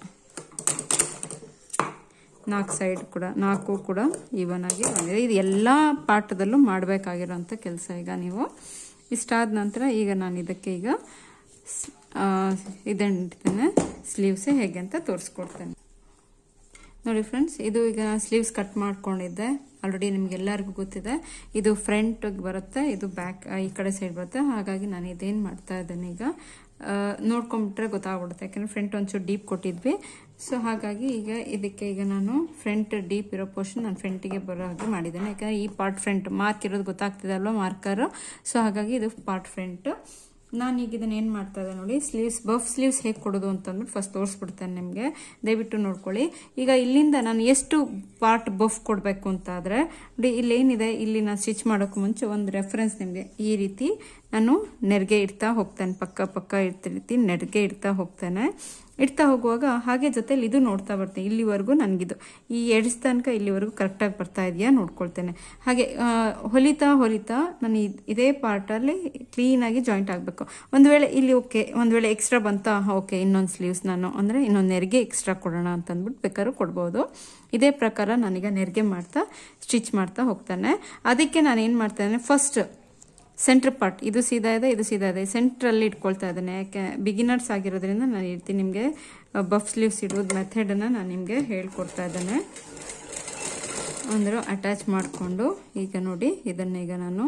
ನಾಲ್ಕು ಸೈಡ್ ಕೂಡ ನಾಲ್ಕು ಕೂಡ ಈವನ್ ಆಗಿ ಬಂದಿದೆ ಇದು ಎಲ್ಲ ಪಾಠದಲ್ಲೂ ಮಾಡಬೇಕಾಗಿರೋಂಥ ಕೆಲಸ ಈಗ ನೀವು ಇಷ್ಟಾದ ನಂತರ ಈಗ ನಾನು ಇದಕ್ಕೆ ಈಗ ಇದನ್ನಿಡ್ತೇನೆ ಸ್ಲೀವ್ಸೇ ಹೇಗೆ ಅಂತ ತೋರಿಸ್ಕೊಡ್ತೇನೆ ನೋಡಿ ಫ್ರೆಂಡ್ಸ್ ಇದು ಈಗ ಸ್ಲೀವ್ಸ್ ಕಟ್ ಮಾಡ್ಕೊಂಡಿದ್ದೆ ಆಲ್ರೆಡಿ ನಿಮ್ಗೆಲ್ಲರಿಗೂ ಗೊತ್ತಿದೆ ಇದು ಫ್ರಂಟ್ ಬರುತ್ತೆ ಇದು ಬ್ಯಾಕ್ ಈ ಕಡೆ ಸೈಡ್ ಬರುತ್ತೆ ಹಾಗಾಗಿ ನಾನು ಇದೇನು ಮಾಡ್ತಾ ಇದ್ದೇನೆ ಈಗ ನೋಡ್ಕೊಂಡ್ಬಿಟ್ರೆ ಗೊತ್ತಾಗ್ಬಿಡುತ್ತೆ ಯಾಕಂದ್ರೆ ಫ್ರಂಟ್ ಒಂಚೂರು ಡೀಪ್ ಕೊಟ್ಟಿದ್ವಿ ಸೊ ಹಾಗಾಗಿ ಈಗ ಇದಕ್ಕೆ ಈಗ ನಾನು ಫ್ರಂಟ್ ಡೀಪ್ ಇರೋ ಪೋರ್ಷನ್ ನಾನು ಫ್ರಂಟಿಗೆ ಬರೋ ಹಾಗೆ ಮಾಡಿದ್ದೇನೆ ಯಾಕಂದ್ರೆ ಈ ಪಾರ್ಟ್ ಫ್ರಂಟ್ ಮಾರ್ಕ್ ಇರೋದು ಗೊತ್ತಾಗ್ತಿದೆ ಅಲ್ವಾ ಮಾರ್ಕರ್ ಸೊ ಹಾಗಾಗಿ ಇದು ಪಾರ್ಟ್ ಫ್ರಂಟ್ ನಾನು ಈಗ ಇದನ್ನ ಏನು ಮಾಡ್ತಾ ಇದ್ದೆ ನೋಡಿ ಸ್ಲೀವ್ಸ್ ಬಫ್ ಸ್ಲೀವ್ಸ್ ಹೇಗೆ ಕೊಡೋದು ಅಂತ ಅಂದ್ಬಿಟ್ಟು ಫಸ್ಟ್ ತೋರಿಸ್ಬಿಡ್ತೇನೆ ನಿಮಗೆ ದಯವಿಟ್ಟು ನೋಡ್ಕೊಳ್ಳಿ ಈಗ ಇಲ್ಲಿಂದ ನಾನು ಎಷ್ಟು ಪಾರ್ಟ್ ಬಫ್ ಕೊಡಬೇಕು ಅಂತ ಆದರೆ ನೋಡಿ ಇಲ್ಲೇನಿದೆ ಇಲ್ಲಿ ನಾನು ಸ್ಟಿಚ್ ಮಾಡೋಕೆ ಮುಂಚೆ ಒಂದು ರೆಫರೆನ್ಸ್ ನಿಮಗೆ ಈ ರೀತಿ ನಾನು ನೆರಿಗೆ ಇಡ್ತಾ ಹೋಗ್ತೇನೆ ಪಕ್ಕ ಪಕ್ಕ ಇರ್ತಿರ್ತಿ ನೆರಿಗೆ ಇಡ್ತಾ ಹೋಗ್ತೇನೆ ಇಡ್ತಾ ಹೋಗುವಾಗ ಹಾಗೆ ಜೊತೆಲಿ ಇದು ನೋಡ್ತಾ ಬರ್ತೇನೆ ಇಲ್ಲಿವರೆಗೂ ನನಗಿದು ಈ ಎಡ್ಸ್ ತನಕ ಇಲ್ಲಿವರೆಗೂ ಕರೆಕ್ಟಾಗಿ ಬರ್ತಾ ಇದೆಯಾ ನೋಡ್ಕೊಳ್ತೇನೆ ಹಾಗೆ ಹೊಲಿತಾ ಹೊಲಿತಾ ನಾನು ಇದೇ ಪಾರ್ಟಲ್ಲಿ ಕ್ಲೀನಾಗಿ ಜಾಯಿಂಟ್ ಆಗಬೇಕು ಒಂದು ವೇಳೆ ಇಲ್ಲಿ ಓಕೆ ಒಂದು ವೇಳೆ ಎಕ್ಸ್ಟ್ರಾ ಬಂತಾ ಓಕೆ ಇನ್ನೊಂದು ಸ್ಲೀವ್ಸ್ ನಾನು ಅಂದರೆ ಇನ್ನೊಂದು ನೆರಿಗೆ ಎಕ್ಸ್ಟ್ರಾ ಕೊಡೋಣ ಅಂತ ಅಂದ್ಬಿಟ್ಟು ಬೇಕಾದ್ರೂ ಕೊಡ್ಬೋದು ಇದೇ ಪ್ರಕಾರ ನಾನೀಗ ನೆರಿಗೆ ಮಾಡ್ತಾ ಸ್ಟಿಚ್ ಮಾಡ್ತಾ ಹೋಗ್ತಾನೆ ಅದಕ್ಕೆ ನಾನು ಏನು ಮಾಡ್ತೇನೆ ಫಸ್ಟ್ ಸೆಂಟ್ರ್ ಪಾರ್ಟ್ ಇದು ಸೀದಾ ಇದೆ ಇದು ಸೀದಾ ಇದೆ ಸೆಂಟ್ರಲ್ಲಿ ಇಟ್ಕೊಳ್ತಾ ಇದ್ದೇನೆ ಯಾಕೆ ಬಿಗಿನರ್ಸ್ ಆಗಿರೋದ್ರಿಂದ ನಾನು ಇರ್ತೀನಿ ನಿಮಗೆ ಬಫ್ ಸ್ಲೀವ್ಸ್ ಇಡೋದು ಮೆಥಡನ್ನು ನಾನು ನಿಮಗೆ ಹೇಳ್ಕೊಡ್ತಾ ಇದ್ದೇನೆ ಅಂದ್ರೆ ಅಟ್ಯಾಚ್ ಮಾಡಿಕೊಂಡು ಈಗ ನೋಡಿ ಇದನ್ನ ಈಗ ನಾನು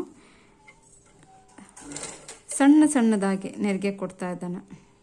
ಸಣ್ಣ ಸಣ್ಣದಾಗಿ ನೆರಿಗೆ ಕೊಡ್ತಾ ಇದ್ದಾನೆ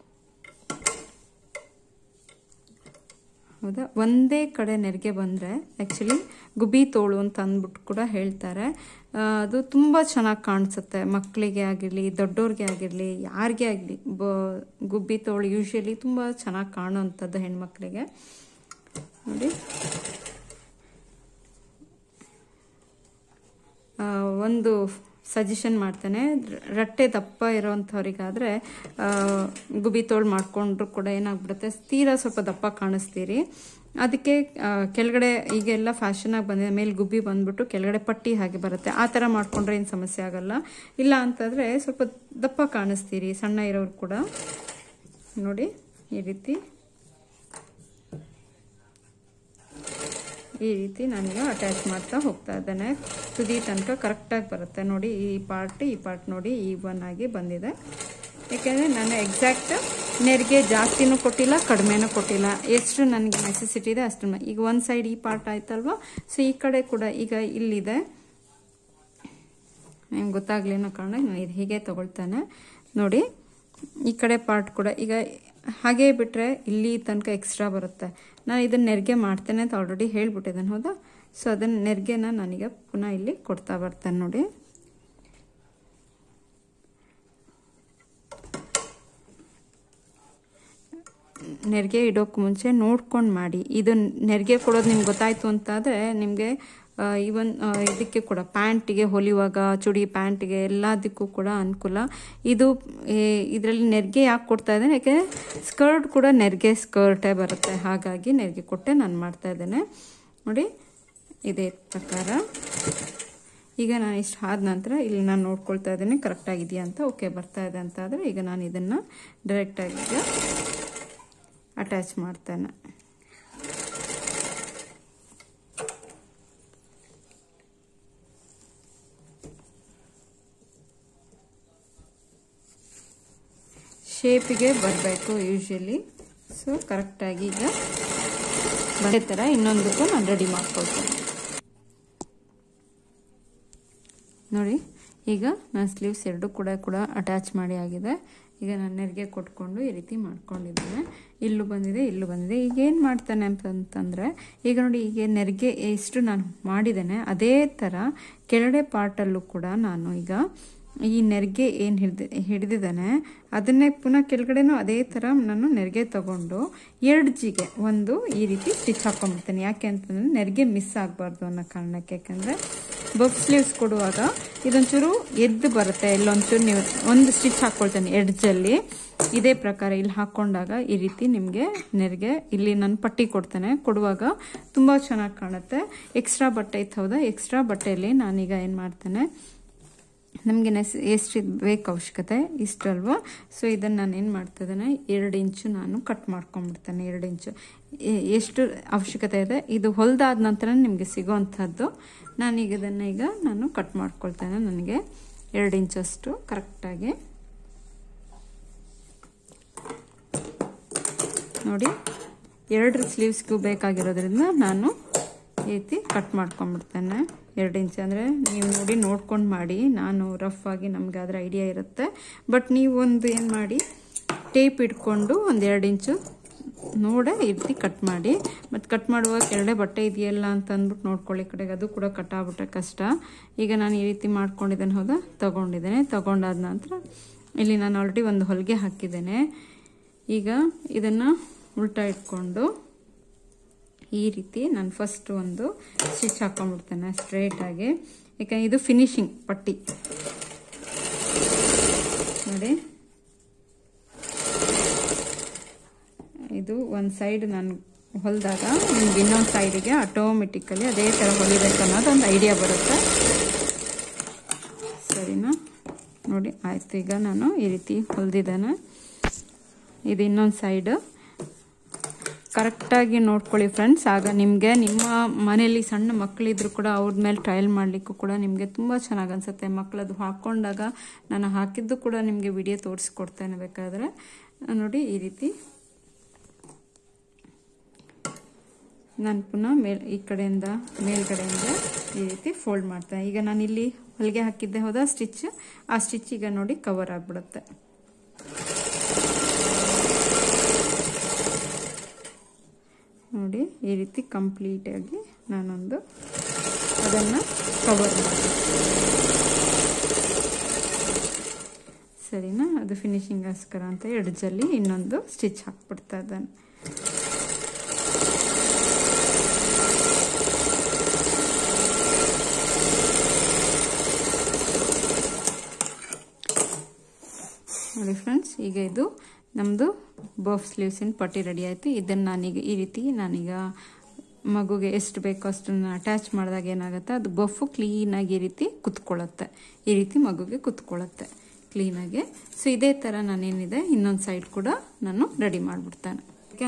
ಹೌದಾ ಒಂದೇ ಕಡೆ ನೆರಿಗೆ ಬಂದರೆ ಆ್ಯಕ್ಚುಲಿ ಗುಬಿ ತೋಳು ಅಂತ ಅಂದ್ಬಿಟ್ಟು ಕೂಡ ಹೇಳ್ತಾರೆ ಅದು ತುಂಬ ಚೆನ್ನಾಗಿ ಕಾಣಿಸುತ್ತೆ ಮಕ್ಕಳಿಗೆ ಆಗಿರಲಿ ದೊಡ್ಡವ್ರಿಗೆ ಆಗಿರಲಿ ಯಾರಿಗೇ ಆಗಲಿ ಬ ಗುಬ್ಬಿ ತೋಳು ಯೂಶ್ವಲಿ ತುಂಬ ಚೆನ್ನಾಗಿ ಕಾಣೋವಂಥದ್ದು ಹೆಣ್ಮಕ್ಳಿಗೆ ನೋಡಿ ಒಂದು ಸಜೆಷನ್ ಮಾಡ್ತೇನೆ ರಟ್ಟೆ ದಪ್ಪ ಇರೋವಂಥವ್ರಿಗಾದರೆ ಗುಬಿ ತೋಳು ಮಾಡಿಕೊಂಡ್ರು ಕೂಡ ಏನಾಗ್ಬಿಡುತ್ತೆ ತೀರಾ ಸ್ವಲ್ಪ ದಪ್ಪ ಕಾಣಿಸ್ತೀರಿ ಅದಕ್ಕೆ ಆ, ಕೆಳಗಡೆ ಈಗೆಲ್ಲ ಫ್ಯಾಷನಾಗಿ ಬಂದಿದೆ ಮೇಲೆ ಗುಬ್ಬಿ ಬಂದ್ಬಿಟ್ಟು ಕೆಳಗಡೆ ಪಟ್ಟಿ ಹಾಗೆ ಬರುತ್ತೆ ಆ ಥರ ಮಾಡ್ಕೊಂಡ್ರೆ ಏನು ಸಮಸ್ಯೆ ಆಗಲ್ಲ ಇಲ್ಲ ಅಂತಂದರೆ ಸ್ವಲ್ಪ ದಪ್ಪ ಕಾಣಿಸ್ತೀರಿ ಸಣ್ಣ ಇರೋರು ಕೂಡ ನೋಡಿ ಈ ರೀತಿ ಈ ರೀತಿ ನಾನೀಗ ಅಟ್ಯಾಚ್ ಮಾಡ್ತಾ ಹೋಗ್ತಾ ಇದ್ದೇನೆ ತುದಿ ತನಕ ಕರೆಕ್ಟಾಗಿ ಬರುತ್ತೆ ನೋಡಿ ಈ ಪಾರ್ಟ್ ಈ ಪಾರ್ಟ್ ನೋಡಿ ಈ ಒನ್ ಆಗಿ ಬಂದಿದೆ ಯಾಕೆಂದರೆ ನಾನು ಎಕ್ಸಾಕ್ಟ್ ನೆರಿಗೆ ಜಾಸ್ತಿನೂ ಕೊಟ್ಟಿಲ್ಲ ಕಡಿಮೆನೂ ಕೊಟ್ಟಿಲ್ಲ ಎಷ್ಟು ನನಗೆ ನೆಸೆಸಿಟಿ ಇದೆ ಅಷ್ಟು ಮ- ಈಗ ಒಂದು ಸೈಡ್ ಈ ಪಾರ್ಟ್ ಆಯ್ತಲ್ವಾ ಸೊ ಈ ಕಡೆ ಕೂಡ ಈಗ ಇಲ್ಲಿದೆ ನಿಮ್ಗೆ ಗೊತ್ತಾಗ್ಲೇನೋ ಕಾರಣ ನಾನು ಇದು ಹೀಗೆ ತಗೊಳ್ತಾನೆ ನೋಡಿ ಈ ಕಡೆ ಪಾರ್ಟ್ ಕೂಡ ಈಗ ಹಾಗೇ ಬಿಟ್ಟರೆ ಇಲ್ಲಿ ತನಕ ಎಕ್ಸ್ಟ್ರಾ ಬರುತ್ತೆ ನಾನು ಇದನ್ನ ನೆರಿಗೆ ಮಾಡ್ತೇನೆ ಅಂತ ಆಲ್ರೆಡಿ ಹೇಳ್ಬಿಟ್ಟಿದ್ದೇನೆ ಹೌದಾ ಸೊ ಅದನ್ನ ನೆರಿಗೆನ ನಾನೀಗ ಪುನಃ ಇಲ್ಲಿ ಕೊಡ್ತಾ ಬರ್ತೇನೆ ನೋಡಿ ನೆರಿಗೆ ಇಡೋಕೆ ಮುಂಚೆ ನೋಡ್ಕೊಂಡು ಮಾಡಿ ಇದು ನೆರಿಗೆ ಕೊಡೋದು ನಿಮ್ಗೆ ಗೊತ್ತಾಯ್ತು ಅಂತಾದರೆ ನಿಮಗೆ ಇವನ್ ಇದಕ್ಕೆ ಕೂಡ ಪ್ಯಾಂಟಿಗೆ ಹೊಲಿಯುವಾಗ ಚುಡಿ ಪ್ಯಾಂಟಿಗೆ ಎಲ್ಲದಕ್ಕೂ ಕೂಡ ಅನುಕೂಲ ಇದು ಇದರಲ್ಲಿ ನೆರಿಗೆ ಯಾಕೆ ಕೊಡ್ತಾ ಇದ್ದೇನೆ ಯಾಕೆ ಸ್ಕರ್ಟ್ ಕೂಡ ನೆರಿಗೆ ಸ್ಕರ್ಟೇ ಬರುತ್ತೆ ಹಾಗಾಗಿ ನೆರಿಗೆ ಕೊಟ್ಟೆ ನಾನು ಮಾಡ್ತಾ ಇದ್ದೇನೆ ನೋಡಿ ಇದೇ ಪ್ರಕಾರ ಈಗ ನಾನು ಇಷ್ಟು ಆದ ನಂತರ ಇಲ್ಲಿ ನಾನು ನೋಡ್ಕೊಳ್ತಾ ಇದ್ದೇನೆ ಕರೆಕ್ಟಾಗಿದೆಯಾ ಅಂತ ಓಕೆ ಬರ್ತಾ ಇದೆ ಅಂತ ಆದರೆ ಈಗ ನಾನು ಇದನ್ನು ಡೈರೆಕ್ಟಾಗಿ ಈಗ ಅಟ್ಯಾಚ್ ಮಾಡ್ತೇನೆ ಶೇಪಿಗೆ ಬರಬೇಕು ಯೂಶ್ವಲಿ ಸೊ ಕರೆಕ್ಟಾಗಿ ಈಗ ಅದೇ ಥರ ಇನ್ನೊಂದಕ್ಕೂ ನಾನು ರೆಡಿ ಮಾಡ್ಕೊಳ್ತೇನೆ ನೋಡಿ ಈಗ ನಾನು ಸ್ಲೀವ್ಸ್ ಎರಡು ಕೂಡ ಕೂಡ ಅಟ್ಯಾಚ್ ಮಾಡಿ ಆಗಿದೆ ಈಗ ನಾನು ನೆರಿಗೆ ಕೊಟ್ಕೊಂಡು ಈ ರೀತಿ ಮಾಡ್ಕೊಂಡಿದ್ದೇನೆ ಇಲ್ಲೂ ಬಂದಿದೆ ಇಲ್ಲೂ ಬಂದಿದೆ ಈಗ ಏನು ಮಾಡ್ತಾನೆ ಅಂತಂತಂದರೆ ಈಗ ನೋಡಿ ಈಗ ನೆರಿಗೆ ಎಷ್ಟು ನಾನು ಮಾಡಿದ್ದೇನೆ ಅದೇ ಥರ ಕೆಳಗಡೆ ಪಾರ್ಟಲ್ಲೂ ಕೂಡ ನಾನು ಈಗ ಈ ನೆರಿಗೆ ಏನು ಹಿಡ್ದು ಹಿಡಿದಿದ್ದಾನೆ ಅದನ್ನೇ ಪುನಃ ಕೆಳಗಡೆನೂ ಅದೇ ಥರ ನಾನು ನೆರಿಗೆ ತಗೊಂಡು ಎಡ್ಜಿಗೆ ಒಂದು ಈ ರೀತಿ ಸ್ಟಿಚ್ ಹಾಕೊಂಡ್ಬಿಡ್ತೇನೆ ಯಾಕೆ ಅಂತಂದರೆ ನೆರಿಗೆ ಮಿಸ್ ಆಗಬಾರ್ದು ಅನ್ನೋ ಕಾರಣಕ್ಕೆ ಯಾಕೆಂದರೆ ಬಫ್ ಸ್ಲೀವ್ಸ್ ಕೊಡುವಾಗ ಇದೊಂಚೂರು ಎದ್ದು ಬರುತ್ತೆ ಇಲ್ಲೊಂಚೂರು ನೀವು ಒಂದು ಸ್ಟಿಚ್ ಹಾಕ್ಕೊಳ್ತೇನೆ ಎಡ್ಜಲ್ಲಿ ಇದೇ ಪ್ರಕಾರ ಇಲ್ಲಿ ಹಾಕ್ಕೊಂಡಾಗ ಈ ರೀತಿ ನಿಮಗೆ ನೆರಿಗೆ ಇಲ್ಲಿ ನಾನು ಪಟ್ಟಿ ಕೊಡ್ತೇನೆ ಕೊಡುವಾಗ ತುಂಬ ಚೆನ್ನಾಗಿ ಕಾಣುತ್ತೆ ಎಕ್ಸ್ಟ್ರಾ ಬಟ್ಟೆ ಇತ್ತು ಹೌದಾ ಎಕ್ಸ್ಟ್ರಾ ಬಟ್ಟೆಯಲ್ಲಿ ನಾನೀಗ ಏನು ಮಾಡ್ತೇನೆ ನಮಗೆ ನೆಸ್ ಎಷ್ಟು ಬೇಕು ಅವಶ್ಯಕತೆ ಇಷ್ಟಲ್ವಾ ಸೊ ಇದನ್ನು ನಾನು ಏನು ಮಾಡ್ತಿದ್ದೇನೆ ಎರಡು ಇಂಚು ನಾನು ಕಟ್ ಮಾಡ್ಕೊಂಡ್ಬಿಡ್ತೇನೆ ಎರಡು ಇಂಚು ಎ- ಎಷ್ಟು ಅವಶ್ಯಕತೆ ಇದೆ ಇದು ಹೊಲ್ದಾದ ನಂತರ ನಿಮಗೆ ಸಿಗೋವಂಥದ್ದು ನಾನೀಗ ಇದನ್ನು ಈಗ ನಾನು ಕಟ್ ಮಾಡ್ಕೊಳ್ತೇನೆ ನನಗೆ ಎರಡು ಇಂಚಷ್ಟು ಕರೆಕ್ಟಾಗಿ ನೋಡಿ ಎರಡು ಸ್ಲೀವ್ಸ್ಗೂ ಬೇಕಾಗಿರೋದ್ರಿಂದ ನಾನು ಈ ರೀತಿ ಕಟ್ ಮಾಡ್ಕೊಂಡ್ಬಿಡ್ತೇನೆ ಎರಡು ಇಂಚ್ ಅಂದರೆ ನೀವು ನೋಡಿ ನೋಡ್ಕೊಂಡು ಮಾಡಿ ನಾನು ರಫ್ ಆಗಿ ನಮಗೆ ಅದರ ಐಡಿಯಾ ಇರುತ್ತೆ ಬಟ್ ನೀವು ಒಂದು ಏನು ಮಾಡಿ ಟೇಪ್ ಇಟ್ಕೊಂಡು ಒಂದು ಎರಡು ಇಂಚು ನೋಡೆ ಈ ರೀತಿ ಕಟ್ ಮಾಡಿ ಮತ್ತು ಕಟ್ ಮಾಡುವಾಗ ಕೆಳಗಡೆ ಬಟ್ಟೆ ಇದೆಯಲ್ಲ ಅಂತ ಅಂದ್ಬಿಟ್ಟು ನೋಡ್ಕೊಳ್ಳಿ ಈ ಕಡೆಗೆ ಅದು ಕೂಡ ಕಟ್ ಆಗ್ಬಿಟ್ರೆ ಕಷ್ಟ ಈಗ ನಾನು ಈ ರೀತಿ ಮಾಡ್ಕೊಂಡಿದ್ದೇನೆ ಹೌದಾ ತಗೊಂಡಿದ್ದೇನೆ ತಗೊಂಡಾದ ನಂತರ ಇಲ್ಲಿ ನಾನು ಆಲ್ರೆಡಿ ಒಂದು ಹೊಲಿಗೆ ಹಾಕಿದ್ದೇನೆ ಈಗ ಇದನ್ನು ಉಲ್ಟಾ ಇಟ್ಕೊಂಡು ಈ ರೀತಿ ನಾನು ಫಸ್ಟ್ ಒಂದು ಸ್ಟಿಚ್ ಹಾಕೊಂಡ್ಬಿಡ್ತೇನೆ ಸ್ಟ್ರೇಟಾಗಿ ಯಾಕಂದ್ರೆ ಇದು ಫಿನಿಶಿಂಗ್ ಪಟ್ಟಿ ನೋಡಿ ಇದು ಒಂದು ಸೈಡ್ ನಾನು ಹೊಲಿದಾಗ ನಿಮ್ಗೆ ಇನ್ನೊಂದು ಸೈಡಿಗೆ ಆಟೋಮೆಟಿಕಲಿ ಅದೇ ಥರ ಹೊಲಿಬೇಕು ಅನ್ನೋದು ಒಂದು ಐಡಿಯಾ ಬರುತ್ತೆ ಸರಿನಾ ನೋಡಿ ಆಯಿತು ಈಗ ನಾನು ಈ ರೀತಿ ಹೊಲಿದಿದ್ದೇನೆ ಇದು ಇನ್ನೊಂದು ಸೈಡು ಕರೆಕ್ಟಾಗಿ ನೋಡ್ಕೊಳ್ಳಿ ಫ್ರೆಂಡ್ಸ್ ಆಗ ನಿಮಗೆ ನಿಮ್ಮ ಮನೆಯಲ್ಲಿ ಸಣ್ಣ ಮಕ್ಕಳಿದ್ರು ಕೂಡ ಅವ್ರ ಮೇಲೆ ಟ್ರಯಲ್ ಮಾಡಲಿಕ್ಕೂ ಕೂಡ ನಿಮಗೆ ತುಂಬ ಚೆನ್ನಾಗಿ ಅನಿಸುತ್ತೆ ಮಕ್ಕಳದು ಹಾಕ್ಕೊಂಡಾಗ ನಾನು ಹಾಕಿದ್ದು ಕೂಡ ನಿಮಗೆ ವಿಡಿಯೋ ತೋರಿಸ್ಕೊಡ್ತೇನೆ ಬೇಕಾದರೆ ನೋಡಿ ಈ ರೀತಿ ನಾನು ಪುನಃ ಮೇಲ್ ಈ ಕಡೆಯಿಂದ ಮೇಲ್ಗಡೆಯಿಂದ ಈ ರೀತಿ ಫೋಲ್ಡ್ ಮಾಡ್ತೇನೆ ಈಗ ನಾನು ಇಲ್ಲಿ ಹೊಲಿಗೆ ಹಾಕಿದ್ದೆ ಹೋದ ಸ್ಟಿಚ್ ಆ ಸ್ಟಿಚ್ ಈಗ ನೋಡಿ ಕವರ್ ಆಗಿಬಿಡುತ್ತೆ ನೋಡಿ ಈ ರೀತಿ ಕಂಪ್ಲೀಟಾಗಿ ನಾನೊಂದು ಅದನ್ನು ಕವರ್ ಮಾಡಿ ಸರಿನಾ ಅದು ಫಿನಿಶಿಂಗೋಸ್ಕರ ಅಂತ ಎಡ್ಜಲ್ಲಿ ಇನ್ನೊಂದು ಸ್ಟಿಚ್ ಹಾಕ್ಬಿಡ್ತಾ ಇದ್ದಾನೆ ಈಗ ಇದು ನಮ್ಮದು ಬಫ್ ಸ್ಲೀವ್ಸಿನ ಪಟ್ಟಿ ರೆಡಿ ಆಯಿತು ಇದನ್ನು ನಾನೀಗ ಈ ರೀತಿ ನಾನೀಗ ಮಗುಗೆ ಎಷ್ಟು ಬೇಕೋ ಅಷ್ಟನ್ನು ಅಟ್ಯಾಚ್ ಮಾಡಿದಾಗ ಏನಾಗುತ್ತೆ ಅದು ಬಫು ಕ್ಲೀನಾಗಿ ಈ ರೀತಿ ಕುತ್ಕೊಳ್ಳುತ್ತೆ ಈ ರೀತಿ ಮಗುಗೆ ಕುತ್ಕೊಳ್ಳುತ್ತೆ ಕ್ಲೀನಾಗಿ ಸೊ ಇದೇ ಥರ ನಾನೇನಿದೆ ಇನ್ನೊಂದು ಸೈಡ್ ಕೂಡ ನಾನು ರೆಡಿ ಮಾಡಿಬಿಡ್ತೇನೆ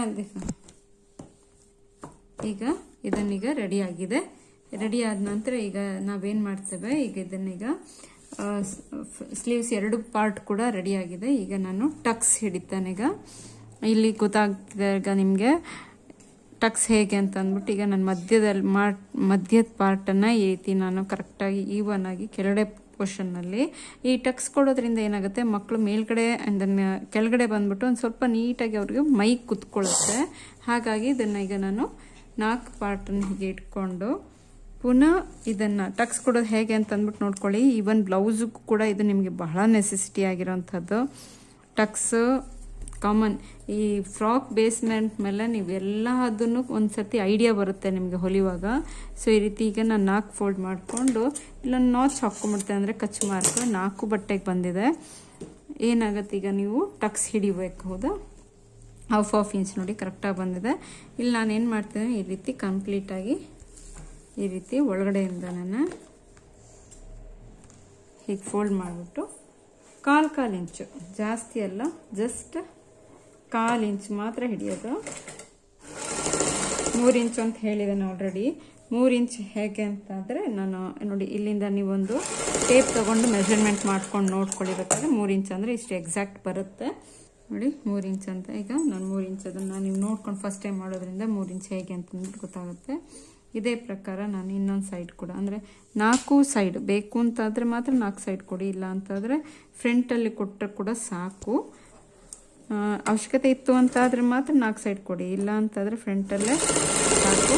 ಈಗ ಇದನ್ನೀಗ ರೆಡಿ ಆಗಿದೆ ರೆಡಿ ಆದ ನಂತರ ಈಗ ನಾವೇನು ಮಾಡ್ತೇವೆ ಈಗ ಇದನ್ನೀಗ ಸ್ಲೀವ್ಸ್ ಎರಡು ಪಾರ್ಟ್ ಕೂಡ ರೆಡಿ ಆಗಿದೆ ಈಗ ನಾನು ಟಕ್ಸ್ ಹಿಡಿತೇನೆ ಈಗ ಇಲ್ಲಿ ಗೊತ್ತಾಗ್ತಿದೆ ಈಗ ನಿಮಗೆ ಟಕ್ಸ್ ಹೇಗೆ ಅಂತ ಅಂದ್ಬಿಟ್ಟು ಈಗ ನಾನು ಮಧ್ಯದಲ್ಲಿ ಮಾಡ್ ಮಧ್ಯದ ಪಾರ್ಟನ್ನು ಈ ರೀತಿ ನಾನು ಕರೆಕ್ಟಾಗಿ ಈವನ್ ಆಗಿ ಕೆಳಗಡೆ ಪೋರ್ಷನ್ನಲ್ಲಿ ಈ ಟಕ್ಸ್ ಕೊಡೋದ್ರಿಂದ ಏನಾಗುತ್ತೆ ಮಕ್ಕಳು ಮೇಲ್ಗಡೆ ಅದನ್ನು ಕೆಳಗಡೆ ಬಂದ್ಬಿಟ್ಟು ಒಂದು ಸ್ವಲ್ಪ ನೀಟಾಗಿ ಅವ್ರಿಗೆ ಮೈ ಕುತ್ಕೊಳ್ಳುತ್ತೆ ಹಾಗಾಗಿ ಇದನ್ನು ಈಗ ನಾನು ನಾಲ್ಕು ಪಾರ್ಟನ್ನು ಹೀಗೆ ಇಟ್ಕೊಂಡು ಪುನಃ ಇದನ್ನು ಟಕ್ಸ್ ಕೊಡೋದು ಹೇಗೆ ಅಂತ ಅಂದ್ಬಿಟ್ಟು ನೋಡ್ಕೊಳ್ಳಿ ಈವನ್ ಬ್ಲೌಸಿಗೂ ಕೂಡ ಇದು ನಿಮಗೆ ಬಹಳ ನೆಸೆಸಿಟಿ ಆಗಿರೋವಂಥದ್ದು ಟಕ್ಸ್ ಕಾಮನ್ ಈ ಫ್ರಾಕ್ ಬೇಸ್ಮೆಂಟ್ ಮೇಲೆ ನೀವು ಎಲ್ಲದನ್ನು ಒಂದು ಸರ್ತಿ ಐಡಿಯಾ ಬರುತ್ತೆ ನಿಮಗೆ ಹೊಲಿಯುವಾಗ ಸೊ ಈ ರೀತಿ ಈಗ ನಾನು ನಾಲ್ಕು ಫೋಲ್ಡ್ ಮಾಡಿಕೊಂಡು ಇಲ್ಲೊಂದು ನಾಚ್ ಹಾಕ್ಕೊಂಬಿಡ್ತೆ ಅಂದರೆ ಕಚ್ ಮಾರ್ಕ್ ನಾಲ್ಕು ಬಟ್ಟೆಗೆ ಬಂದಿದೆ ಏನಾಗುತ್ತೆ ಈಗ ನೀವು ಟಕ್ಸ್ ಹಿಡಿಬೇಕು ಹೌದಾ ಹಾಫ್ ಹಾಫ್ ಇಂಚ್ ನೋಡಿ ಕರೆಕ್ಟಾಗಿ ಬಂದಿದೆ ಇಲ್ಲಿ ನಾನು ಏನು ಮಾಡ್ತೀನಿ ಈ ರೀತಿ ಕಂಪ್ಲೀಟಾಗಿ ಈ ರೀತಿ ಒಳಗಡೆಯಿಂದ ನಾನು ಹೀಗೆ ಫೋಲ್ಡ್ ಮಾಡಿಬಿಟ್ಟು ಕಾಲು ಕಾಲು ಇಂಚು ಜಾಸ್ತಿ ಅಲ್ಲ ಜಸ್ಟ್ ಕಾಲು ಇಂಚ್ ಮಾತ್ರ ಹಿಡಿಯೋದು ಮೂರು ಇಂಚು ಅಂತ ಹೇಳಿದ್ದೇನೆ ಆಲ್ರೆಡಿ ಮೂರು ಇಂಚ್ ಹೇಗೆ ಅಂತಂದರೆ ನಾನು ನೋಡಿ ಇಲ್ಲಿಂದ ನೀವೊಂದು ಟೇಪ್ ತೊಗೊಂಡು ಮೆಜರ್ಮೆಂಟ್ ಮಾಡ್ಕೊಂಡು ನೋಡ್ಕೊಳ್ಳಿ ಬೇಕಾದ್ರೆ ಮೂರು ಇಂಚ್ ಅಂದರೆ ಇಷ್ಟು ಎಕ್ಸಾಕ್ಟ್ ಬರುತ್ತೆ ನೋಡಿ ಮೂರು ಇಂಚ್ ಅಂತ ಈಗ ನಾನು ಮೂರು ಇಂಚ್ ಅದನ್ನು ನೀವು ನೋಡ್ಕೊಂಡು ಫಸ್ಟ್ ಟೈಮ್ ಮಾಡೋದ್ರಿಂದ ಮೂರು ಇಂಚ್ ಹೇಗೆ ಅಂತಂದ್ಬಿಟ್ಟು ಗೊತ್ತಾಗುತ್ತೆ ಇದೇ ಪ್ರಕಾರ ನಾನು ಇನ್ನೊಂದು ಸೈಡ್ ಕೂಡ ಅಂದರೆ ನಾಲ್ಕು ಸೈಡ್ ಬೇಕು ಅಂತಾದರೆ ಮಾತ್ರ ನಾಲ್ಕು ಸೈಡ್ ಕೊಡಿ ಇಲ್ಲ ಅಂತಾದರೆ ಫ್ರಂಟಲ್ಲಿ ಕೊಟ್ಟರೆ ಕೂಡ ಸಾಕು ಅವಶ್ಯಕತೆ ಇತ್ತು ಅಂತಾದರೆ ಮಾತ್ರ ನಾಲ್ಕು ಸೈಡ್ ಕೊಡಿ ಇಲ್ಲ ಅಂತಾದರೆ ಫ್ರಂಟಲ್ಲೇ ಸಾಕು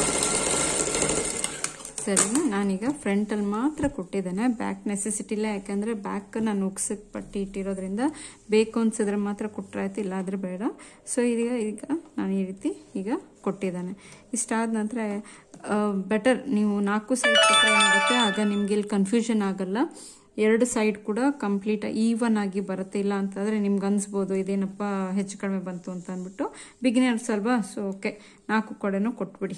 ಸರಿನಾ ನಾನೀಗ ಫ್ರಂಟಲ್ಲಿ ಮಾತ್ರ ಕೊಟ್ಟಿದ್ದೇನೆ ಬ್ಯಾಕ್ ನೆಸೆಸಿಟಿ ಇಲ್ಲ ಯಾಕಂದರೆ ಬ್ಯಾಕ್ ನಾನು ಉಗ್ಸಕ್ಕೆ ಪಟ್ಟಿ ಇಟ್ಟಿರೋದ್ರಿಂದ ಬೇಕು ಅನ್ಸಿದ್ರೆ ಮಾತ್ರ ಕೊಟ್ಟರಾಯ್ತು ಇಲ್ಲಾದರೆ ಬೇಡ ಸೊ ಈಗ ಈಗ ನಾನು ಈ ರೀತಿ ಈಗ ಕೊಟ್ಟಿದ್ದಾನೆ ಇಷ್ಟಾದ ನಂತರ ಬೆಟರ್ ನೀವು ನಾಲ್ಕು ಸೈಡ್ ಕೊಟ್ಟರೆ ಏನಾಗುತ್ತೆ ಆಗ ನಿಮ್ಗೆ ಇಲ್ಲಿ ಕನ್ಫ್ಯೂಷನ್ ಆಗಲ್ಲ ಎರಡು ಸೈಡ್ ಕೂಡ ಕಂಪ್ಲೀಟ್ ಈವನ್ ಆಗಿ ಬರುತ್ತೆ ಇಲ್ಲ ಅಂತಂದರೆ ನಿಮ್ಗೆ ಅನ್ಸ್ಬೋದು ಇದೇನಪ್ಪ ಹೆಚ್ಚು ಕಡಿಮೆ ಬಂತು ಅಂತ ಅಂದ್ಬಿಟ್ಟು ಬಿಗಿನರ್ಸ್ ಅಲ್ವಾ ಸೊ ಓಕೆ ನಾಲ್ಕು ಕಡೆನೂ ಕೊಟ್ಬಿಡಿ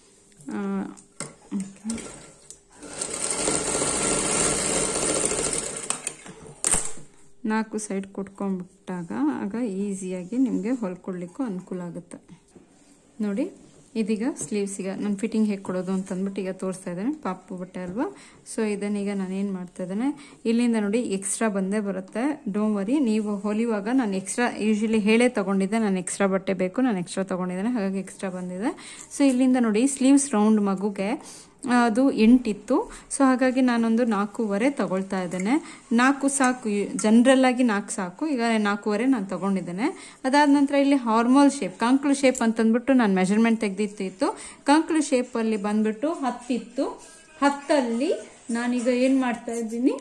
ನಾಲ್ಕು ಸೈಡ್ ಕೊಟ್ಕೊಂಡ್ಬಿಟ್ಟಾಗ ಆಗ ಈಸಿಯಾಗಿ ನಿಮಗೆ ಹೊಲ್ಕೊಡ್ಲಿಕ್ಕೂ ಅನುಕೂಲ ಆಗುತ್ತೆ ನೋಡಿ ಇದೀಗ ಸ್ಲೀವ್ಸಿಗೆ ನಾನು ಫಿಟ್ಟಿಂಗ್ ಹೇಗೆ ಕೊಡೋದು ಅಂತ ಅಂದ್ಬಿಟ್ಟು ಈಗ ತೋರಿಸ್ತಾ ಇದ್ದೇನೆ ಪಾಪು ಬಟ್ಟೆ ಅಲ್ವಾ ಸೊ ಇದನ್ನೀಗ ನಾನು ಏನು ಮಾಡ್ತಾ ಇದ್ದೇನೆ ಇಲ್ಲಿಂದ ನೋಡಿ ಎಕ್ಸ್ಟ್ರಾ ಬಂದೇ ಬರುತ್ತೆ ಡೋಂಟ್ ವರಿ ನೀವು ಹೊಲಿಯುವಾಗ ನಾನು ಎಕ್ಸ್ಟ್ರಾ ಯೂಶಲಿ ಹೇಳೇ ತೊಗೊಂಡಿದ್ದೆ ನಾನು ಎಕ್ಸ್ಟ್ರಾ ಬಟ್ಟೆ ಬೇಕು ನಾನು ಎಕ್ಸ್ಟ್ರಾ ತೊಗೊಂಡಿದ್ದೇನೆ ಹಾಗಾಗಿ ಎಕ್ಸ್ಟ್ರಾ ಬಂದಿದೆ ಸೊ ಇಲ್ಲಿಂದ ನೋಡಿ ಸ್ಲೀವ್ಸ್ ರೌಂಡ್ ಮಗುಗೆ ಅದು ಎಂಟಿತ್ತು ಸೊ ಹಾಗಾಗಿ ನಾನೊಂದು ನಾಲ್ಕೂವರೆ ತಗೊಳ್ತಾ ಇದ್ದೇನೆ ನಾಲ್ಕು ಸಾಕು ಜನರಲ್ ಆಗಿ ನಾಲ್ಕು ಸಾಕು ಈಗ ನಾಲ್ಕೂವರೆ ನಾನು ತಗೊಂಡಿದ್ದೇನೆ ಅದಾದ ನಂತರ ಇಲ್ಲಿ ಹಾರ್ಮೋಲ್ ಶೇಪ್ ಕಂಕ್ಳು ಶೇಪ್ ಅಂತಂದ್ಬಿಟ್ಟು ನಾನು ಮೆಜರ್ಮೆಂಟ್ ತೆಗೆದಿತ್ತು ಕಂಕ್ಳು ಶೇಪಲ್ಲಿ ಬಂದ್ಬಿಟ್ಟು ಹತ್ತಿತ್ತು ಹತ್ತಲ್ಲಿ ನಾನೀಗ ಏನು ಮಾಡ್ತಾ ಇದ್ದೀನಿ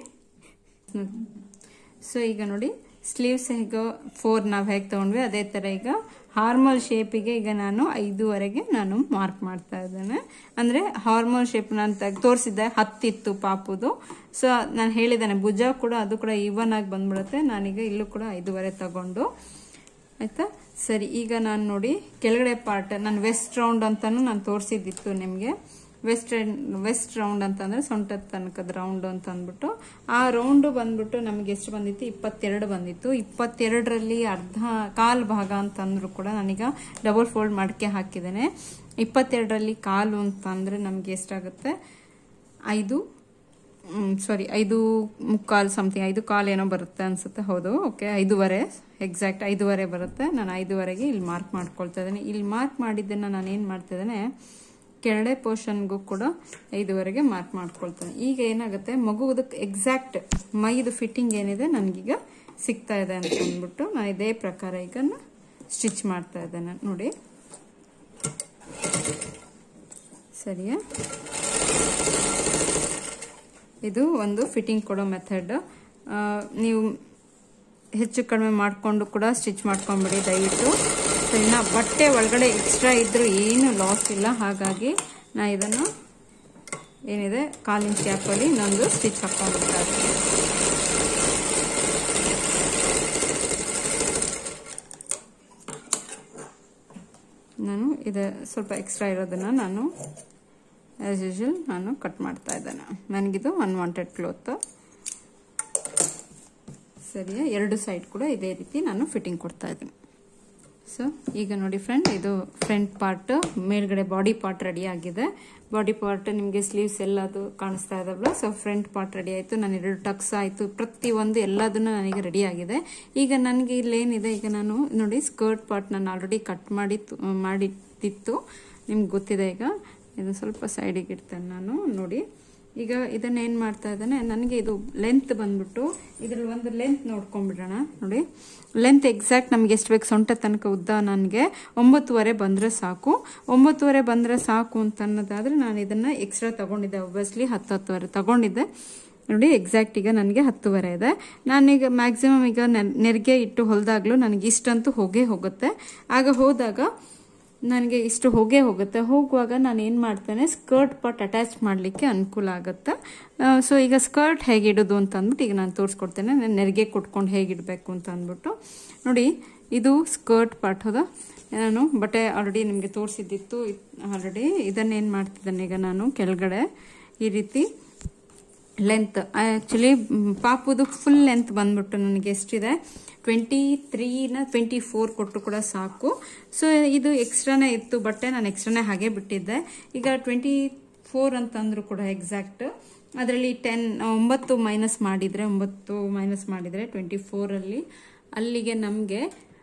ಸೊ ಈಗ ನೋಡಿ ಸ್ಲೀವ್ಸ್ ಹೇಗೆ ಫೋರ್ ನಾವು ಹೇಗೆ ತೊಗೊಂಡ್ವಿ ಅದೇ ಥರ ಈಗ ಹಾರ್ಮೋಲ್ ಶೇಪಿಗೆ ಈಗ ನಾನು ಐದೂವರೆಗೆ ನಾನು ಮಾರ್ಕ್ ಮಾಡ್ತಾ ಇದ್ದೇನೆ ಅಂದರೆ ಹಾರ್ಮೋಲ್ ಶೇಪ್ ನಾನು ತೆಗ್ ತೋರಿಸಿದ್ದೆ ಹತ್ತಿತ್ತು ಪಾಪುದು ಸೊ ನಾನು ಹೇಳಿದ್ದೇನೆ ಭುಜ ಕೂಡ ಅದು ಕೂಡ ಈವನ್ ಆಗಿ ಬಂದ್ಬಿಡುತ್ತೆ ನಾನೀಗ ಇಲ್ಲೂ ಕೂಡ ಐದೂವರೆ ತಗೊಂಡು ಆಯಿತಾ ಸರಿ ಈಗ ನಾನು ನೋಡಿ ಕೆಳಗಡೆ ಪಾರ್ಟ್ ನಾನು ವೆಸ್ಟ್ ರೌಂಡ್ ಅಂತಲೂ ನಾನು ತೋರಿಸಿದ್ದಿತ್ತು ನಿಮಗೆ ವೆಸ್ಟ್ ವೆಸ್ಟ್ ರೌಂಡ್ ಅಂತಂದರೆ ಸೊಂಟದ ತನಕದ ರೌಂಡ್ ಅಂತ ಅಂದ್ಬಿಟ್ಟು ಆ ರೌಂಡು ಬಂದ್ಬಿಟ್ಟು ನಮಗೆ ಎಷ್ಟು ಬಂದಿತ್ತು ಇಪ್ಪತ್ತೆರಡು ಬಂದಿತ್ತು ಇಪ್ಪತ್ತೆರಡರಲ್ಲಿ ಅರ್ಧ ಕಾಲು ಭಾಗ ಅಂತಂದ್ರು ಕೂಡ ನಾನೀಗ ಡಬಲ್ ಫೋಲ್ಡ್ ಮಡಕೆ ಹಾಕಿದ್ದೇನೆ ಇಪ್ಪತ್ತೆರಡರಲ್ಲಿ ಕಾಲು ಅಂತ ಅಂದರೆ ನಮಗೆ ಎಷ್ಟಾಗುತ್ತೆ ಐದು ಸಾರಿ ಐದು ಮುಕ್ಕಾಲು ಸಮಥಿಂಗ್ ಐದು ಕಾಲು ಏನೋ ಬರುತ್ತೆ ಅನ್ಸುತ್ತೆ ಹೌದು ಓಕೆ ಐದೂವರೆ ಎಕ್ಸಾಕ್ಟ್ ಐದೂವರೆ ಬರುತ್ತೆ ನಾನು ಐದೂವರೆಗೆ ಇಲ್ಲಿ ಮಾರ್ಕ್ ಮಾಡ್ಕೊಳ್ತಾ ಇದ್ದೇನೆ ಇಲ್ಲಿ ಮಾರ್ಕ್ ಮಾಡಿದ್ದನ್ನು ನಾನು ಏನು ಮಾಡ್ತಾ ಇದ್ದೇನೆ ಕೆಳಗಡೆ ಪೋರ್ಷನ್ಗೂ ಕೂಡ ಐದುವರೆಗೆ ಮಾರ್ಕ್ ಮಾಡ್ಕೊಳ್ತೇನೆ ಈಗ ಏನಾಗುತ್ತೆ ಮಗುವುದಕ್ಕೆ ಎಕ್ಸಾಕ್ಟ್ ಮೈದು ಫಿಟ್ಟಿಂಗ್ ಏನಿದೆ ನನಗೀಗ ಸಿಗ್ತಾ ಇದೆ ಅಂತ ಅಂದ್ಬಿಟ್ಟು ನಾನು ಇದೇ ಪ್ರಕಾರ ಈಗ ಸ್ಟಿಚ್ ಮಾಡ್ತಾ ಇದ್ದೇನೆ ನೋಡಿ ಸರಿಯಾ ಇದು ಒಂದು ಫಿಟ್ಟಿಂಗ್ ಕೊಡೋ ಮೆಥಡ್ ನೀವು ಹೆಚ್ಚು ಕಡಿಮೆ ಮಾಡಿಕೊಂಡು ಕೂಡ ಸ್ಟಿಚ್ ಮಾಡ್ಕೊಂಬಿಡಿ ದಯವಿಟ್ಟು ಸರಿನಾ ಬಟ್ಟೆ ಒಳಗಡೆ ಎಕ್ಸ್ಟ್ರಾ ಇದ್ರೂ ಏನು ಲಾಸ್ ಇಲ್ಲ ಹಾಗಾಗಿ ನಾ ಇದನ್ನು ಏನಿದೆ ಕಾಲಿನ ಕ್ಯಾಪಲ್ಲಿ ಇನ್ನೊಂದು ಸ್ಟಿಚ್ ಹಾಕ್ಕೊಂಡ್ಬಿಡ್ತಾ ಇದ್ದೀನಿ ಇದು ಸ್ವಲ್ಪ ಎಕ್ಸ್ಟ್ರಾ ಇರೋದನ್ನು ನಾನು ಆ್ಯಸ್ ಯೂಶುವಲ್ ನಾನು ಕಟ್ ಮಾಡ್ತಾ ಇದ್ದೇನೆ ನನಗಿದು ಅನ್ವಾಂಟೆಡ್ ಕ್ಲೋತ್ ಸರಿಯಾ ಎರಡು ಸೈಡ್ ಕೂಡ ಇದೇ ರೀತಿ ನಾನು ಫಿಟ್ಟಿಂಗ್ ಕೊಡ್ತಾ ಇದ್ದೀನಿ ಸೊ ಈಗ ನೋಡಿ ಫ್ರೆಂಡ್ ಇದು ಫ್ರಂಟ್ ಪಾರ್ಟ್ ಮೇಲ್ಗಡೆ ಬಾಡಿ ಪಾರ್ಟ್ ರೆಡಿ ಆಗಿದೆ ಬಾಡಿ ಪಾರ್ಟ್ ನಿಮಗೆ ಸ್ಲೀವ್ಸ್ ಎಲ್ಲದು ಕಾಣಿಸ್ತಾ ಇದಾವಲ್ಲ ಸೊ ಫ್ರಂಟ್ ಪಾರ್ಟ್ ರೆಡಿ ಆಯಿತು ನಾನು ಎರಡು ಟಕ್ಸ್ ಆಯಿತು ಪ್ರತಿಯೊಂದು ಎಲ್ಲದನ್ನು ನನಗೆ ರೆಡಿ ಆಗಿದೆ ಈಗ ನನಗೆ ಇಲ್ಲೇನಿದೆ ಈಗ ನಾನು ನೋಡಿ ಸ್ಕರ್ಟ್ ಪಾರ್ಟ್ ನಾನು ಆಲ್ರೆಡಿ ಕಟ್ ಮಾಡಿ ಮಾಡಿಟ್ಟಿತ್ತು ನಿಮ್ಗೆ ಗೊತ್ತಿದೆ ಈಗ ಇದು ಸ್ವಲ್ಪ ಸೈಡಿಗೆ ಇಡ್ತೇನೆ ನಾನು ನೋಡಿ ಈಗ ಇದನ್ನ ಏನ್ ಮಾಡ್ತಾ ಇದ್ದಾನೆ ನನಗೆ ಇದು ಲೆಂತ್ ಬಂದ್ಬಿಟ್ಟು ಇದ್ರಲ್ಲಿ ಒಂದು ಲೆಂತ್ ನೋಡ್ಕೊಂಡ್ಬಿಡೋಣ ನೋಡಿ ಲೆಂತ್ ಎಕ್ಸಾಕ್ಟ್ ನಮ್ಗೆ ಎಷ್ಟು ಬೇಕು ಸೊಂಟ ತನಕ ಉದ್ದ ನನಗೆ ಒಂಬತ್ತುವರೆ ಬಂದ್ರೆ ಸಾಕು ಒಂಬತ್ತುವರೆ ಬಂದ್ರೆ ಸಾಕು ಅಂತ ಅನ್ನೋದಾದ್ರೆ ನಾನು ಇದನ್ನ ಎಕ್ಸ್ಟ್ರಾ ತಗೊಂಡಿದ್ದೆ ಒಬ್ವಿಯಸ್ಲಿ ಹತ್ತು ಹತ್ತುವರೆ ತಗೊಂಡಿದ್ದೆ ನೋಡಿ ಎಕ್ಸಾಕ್ಟ್ ಈಗ ನನಗೆ ಹತ್ತುವರೆ ಇದೆ ನಾನೀಗ ಮ್ಯಾಕ್ಸಿಮಮ್ ಈಗ ನೆರಿಗೆ ಇಟ್ಟು ಹೊಲಿದಾಗ್ಲೂ ನನಗೆ ಇಷ್ಟಂತೂ ಹೋಗೇ ಹೋಗುತ್ತೆ ಆಗ ಹೋದಾಗ ನನಗೆ ಇಷ್ಟು ಹೋಗೇ ಹೋಗುತ್ತೆ ಹೋಗುವಾಗ ನಾನು ಏನು ಮಾಡ್ತೇನೆ ಸ್ಕರ್ಟ್ ಪಾರ್ಟ್ ಅಟ್ಯಾಚ್ ಮಾಡಲಿಕ್ಕೆ ಅನುಕೂಲ ಆಗುತ್ತೆ ಸೊ ಈಗ ಸ್ಕರ್ಟ್ ಹೇಗೆ ಇಡೋದು ಅಂತ ಅಂದ್ಬಿಟ್ಟು ಈಗ ನಾನು ತೋರಿಸ್ಕೊಡ್ತೇನೆ ನಾನು ನೆರಿಗೆ ಕೊಟ್ಕೊಂಡು ಹೇಗಿಡಬೇಕು ಅಂತ ಅಂದ್ಬಿಟ್ಟು ನೋಡಿ ಇದು ಸ್ಕರ್ಟ್ ಪಾರ್ಟ್ ಹೋದ ನಾನು ಬಟ್ಟೆ ಆಲ್ರೆಡಿ ನಿಮಗೆ ತೋರಿಸಿದ್ದಿತ್ತು ಆಲ್ರೆಡಿ ಇದನ್ನೇನು ಮಾಡ್ತಿದ್ದೇನೆ ಈಗ ನಾನು ಕೆಳಗಡೆ ಈ ರೀತಿ ಲೆಂತ್ ಆ್ಯಕ್ಚುಲಿ ಪಾಪುದು ಫುಲ್ ಲೆಂತ್ ಬಂದ್ಬಿಟ್ಟು ನನಗೆ ಎಷ್ಟಿದೆ ಟ್ವೆಂಟಿ ತ್ರೀನ ಟ್ವೆಂಟಿ ಫೋರ್ ಕೊಟ್ಟು ಕೂಡ ಸಾಕು ಸೊ ಇದು ಎಕ್ಸ್ಟ್ರಾನೇ ಇತ್ತು ಬಟ್ಟೆ ನಾನು ಎಕ್ಸ್ಟ್ರಾನೇ ಹಾಗೆ ಬಿಟ್ಟಿದ್ದೆ ಈಗ ಟ್ವೆಂಟಿ ಫೋರ್ ಅಂತಂದ್ರು ಕೂಡ ಎಕ್ಸಾಕ್ಟ್ ಅದರಲ್ಲಿ ಟೆನ್ ಒಂಬತ್ತು ಮೈನಸ್ ಮಾಡಿದರೆ ಒಂಬತ್ತು ಮೈನಸ್ ಮಾಡಿದರೆ ಟ್ವೆಂಟಿ ಫೋರಲ್ಲಿ ಅಲ್ಲಿಗೆ ನಮಗೆ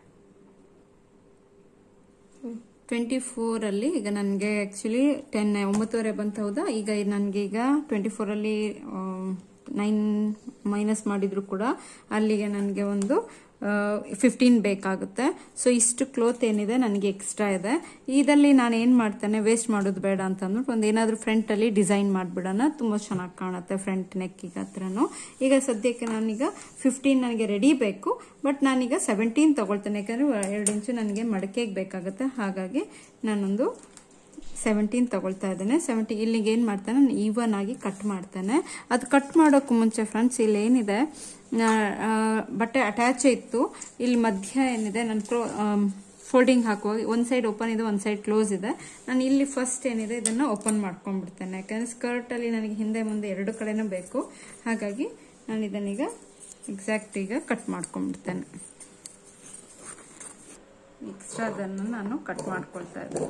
ಟ್ವೆಂಟಿ ಫೋರಲ್ಲಿ ಈಗ ನನಗೆ ಆ್ಯಕ್ಚುಲಿ ಟೆನ್ ಒಂಬತ್ತುವರೆ ಬಂತ ಹೌದಾ ಈಗ ನನಗೆ ಈಗ ಟ್ವೆಂಟಿ ಫೋರಲ್ಲಿ ನೈನ್ ಮೈನಸ್ ಮಾಡಿದ್ರು ಕೂಡ ಅಲ್ಲಿಗೆ ನನಗೆ ಒಂದು ಫಿಫ್ಟೀನ್ ಬೇಕಾಗುತ್ತೆ ಸೊ ಇಷ್ಟು ಕ್ಲೋತ್ ಏನಿದೆ ನನಗೆ ಎಕ್ಸ್ಟ್ರಾ ಇದೆ ಇದರಲ್ಲಿ ನಾನು ಏನು ಮಾಡ್ತೇನೆ ವೇಸ್ಟ್ ಮಾಡೋದು ಬೇಡ ಅಂತ ಅಂದ್ಬಿಟ್ಟು ಒಂದು ಏನಾದರೂ ಫ್ರಂಟಲ್ಲಿ ಡಿಸೈನ್ ಮಾಡಿಬಿಡೋಣ ತುಂಬ ಚೆನ್ನಾಗಿ ಕಾಣುತ್ತೆ ಫ್ರಂಟ್ ನೆಕ್ಕಿಗೆ ಹತ್ರನೂ ಈಗ ಸದ್ಯಕ್ಕೆ ನಾನೀಗ ಫಿಫ್ಟೀನ್ ನನಗೆ ರೆಡಿ ಬೇಕು ಬಟ್ ನಾನೀಗ ಸೆವೆಂಟೀನ್ ತಗೊಳ್ತೇನೆ ಯಾಕಂದರೆ ಎರಡು ಇಂಚು ನನಗೆ ಮಡಕೆಗೆ ಬೇಕಾಗುತ್ತೆ ಹಾಗಾಗಿ ನಾನೊಂದು ಸೆವೆಂಟೀನ್ ತಗೊಳ್ತಾ ಇದ್ದೇನೆ ಸೆವೆಂಟಿ ಇಲ್ಲಿಗೆ ಏನು ಮಾಡ್ತಾನೆ ನಾನು ಈವನ್ ಆಗಿ ಕಟ್ ಮಾಡ್ತೇನೆ ಅದು ಕಟ್ ಮಾಡೋಕ್ಕೂ ಮುಂಚೆ ಫ್ರೆಂಡ್ಸ್ ಇಲ್ಲಿ ಏನಿದೆ ಬಟ್ಟೆ ಅಟ್ಯಾಚ್ ಇತ್ತು ಇಲ್ಲಿ ಮಧ್ಯ ಏನಿದೆ ನಾನು ಕ್ಲೋ ಫೋಲ್ಡಿಂಗ್ ಹಾಕುವಾಗ ಒಂದು ಸೈಡ್ ಓಪನ್ ಇದೆ ಒಂದು ಸೈಡ್ ಕ್ಲೋಸ್ ಇದೆ ನಾನು ಇಲ್ಲಿ ಫಸ್ಟ್ ಏನಿದೆ ಇದನ್ನು ಓಪನ್ ಮಾಡ್ಕೊಂಡ್ಬಿಡ್ತೇನೆ ಯಾಕಂದರೆ ಸ್ಕರ್ಟಲ್ಲಿ ನನಗೆ ಹಿಂದೆ ಮುಂದೆ ಎರಡು ಕಡೆನೂ ಬೇಕು ಹಾಗಾಗಿ ನಾನು ಇದನ್ನೀಗ ಎಕ್ಸಾಕ್ಟ್ ಈಗ ಕಟ್ ಮಾಡ್ಕೊಂಡ್ಬಿಡ್ತೇನೆ ಎಕ್ಸ್ಟ್ರಾದನ್ನು ನಾನು ಕಟ್ ಮಾಡ್ಕೊಳ್ತಾ ಇದ್ದೇನೆ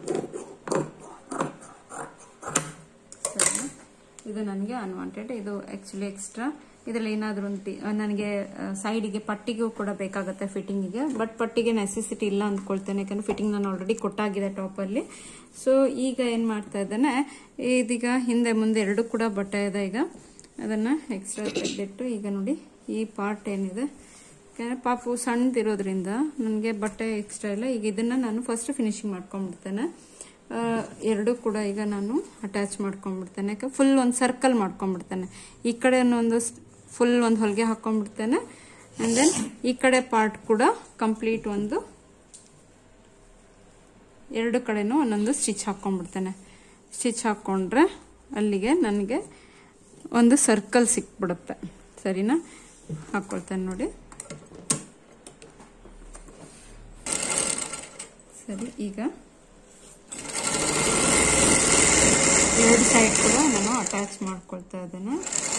ಸರಿ ಇದು ನನಗೆ ಅನ್ವಾಂಟೆಡ್ ಇದು ಆ್ಯಕ್ಚುಲಿ ಎಕ್ಸ್ಟ್ರಾ ಇದರಲ್ಲಿ ಏನಾದರೂ ಒಂದು ನನಗೆ ಸೈಡಿಗೆ ಪಟ್ಟಿಗೂ ಕೂಡ ಬೇಕಾಗುತ್ತೆ ಫಿಟ್ಟಿಂಗಿಗೆ ಬಟ್ ಪಟ್ಟಿಗೆ ನೆಸೆಸಿಟಿ ಇಲ್ಲ ಅಂದ್ಕೊಳ್ತೇನೆ ಯಾಕಂದ್ರೆ ಫಿಟ್ಟಿಂಗ್ ನಾನು ಆಲ್ರೆಡಿ ಕೊಟ್ಟಾಗಿದೆ ಟಾಪಲ್ಲಿ ಸೊ ಈಗ ಏನು ಮಾಡ್ತಾ ಇದ್ದೇನೆ ಇದೀಗ ಹಿಂದೆ ಮುಂದೆ ಎರಡು ಕೂಡ ಬಟ್ಟೆ ಇದೆ ಈಗ ಅದನ್ನು ಎಕ್ಸ್ಟ್ರಾ ತೆಗೆದಿಟ್ಟು ಈಗ ನೋಡಿ ಈ ಪಾರ್ಟ್ ಏನಿದೆ ಯಾಕಂದರೆ ಪಾಪು ಸಣ್ಣದಿರೋದ್ರಿಂದ ನನಗೆ ಬಟ್ಟೆ ಎಕ್ಸ್ಟ್ರಾ ಇಲ್ಲ ಈಗ ಇದನ್ನು ನಾನು ಫಸ್ಟ್ ಫಿನಿಶಿಂಗ್ ಮಾಡ್ಕೊಂಡ್ಬಿಡ್ತೇನೆ ಎರಡು ಕೂಡ ಈಗ ನಾನು ಅಟ್ಯಾಚ್ ಮಾಡ್ಕೊಂಡ್ಬಿಡ್ತೇನೆ ಯಾಕೆ ಫುಲ್ ಒಂದು ಸರ್ಕಲ್ ಮಾಡ್ಕೊಂಡ್ಬಿಡ್ತೇನೆ ಈ ಕಡೆ ಒಂದು ಫುಲ್ ಒಂದು ಹೊಲಿಗೆ ಹಾಕೊಂಡ್ಬಿಡ್ತೇನೆ ಆ್ಯಂಡ್ ದೆನ್ ಈ ಕಡೆ ಪಾರ್ಟ್ ಕೂಡ ಕಂಪ್ಲೀಟ್ ಒಂದು ಎರಡು ಕಡೆನೂ ಒಂದೊಂದು ಸ್ಟಿಚ್ ಹಾಕ್ಕೊಂಡ್ಬಿಡ್ತೇನೆ ಸ್ಟಿಚ್ ಹಾಕ್ಕೊಂಡ್ರೆ ಅಲ್ಲಿಗೆ ನನಗೆ ಒಂದು ಸರ್ಕಲ್ ಸಿಕ್ಬಿಡುತ್ತೆ ಸರಿನಾ ಹಾಕ್ಕೊಳ್ತೇನೆ ನೋಡಿ ಸರಿ ಈಗ ಎರಡು ಸೈಡ್ ಕೂಡ ನಾನು ಅಟ್ಯಾಚ್ ಮಾಡ್ಕೊಳ್ತಾ ಇದ್ದೇನೆ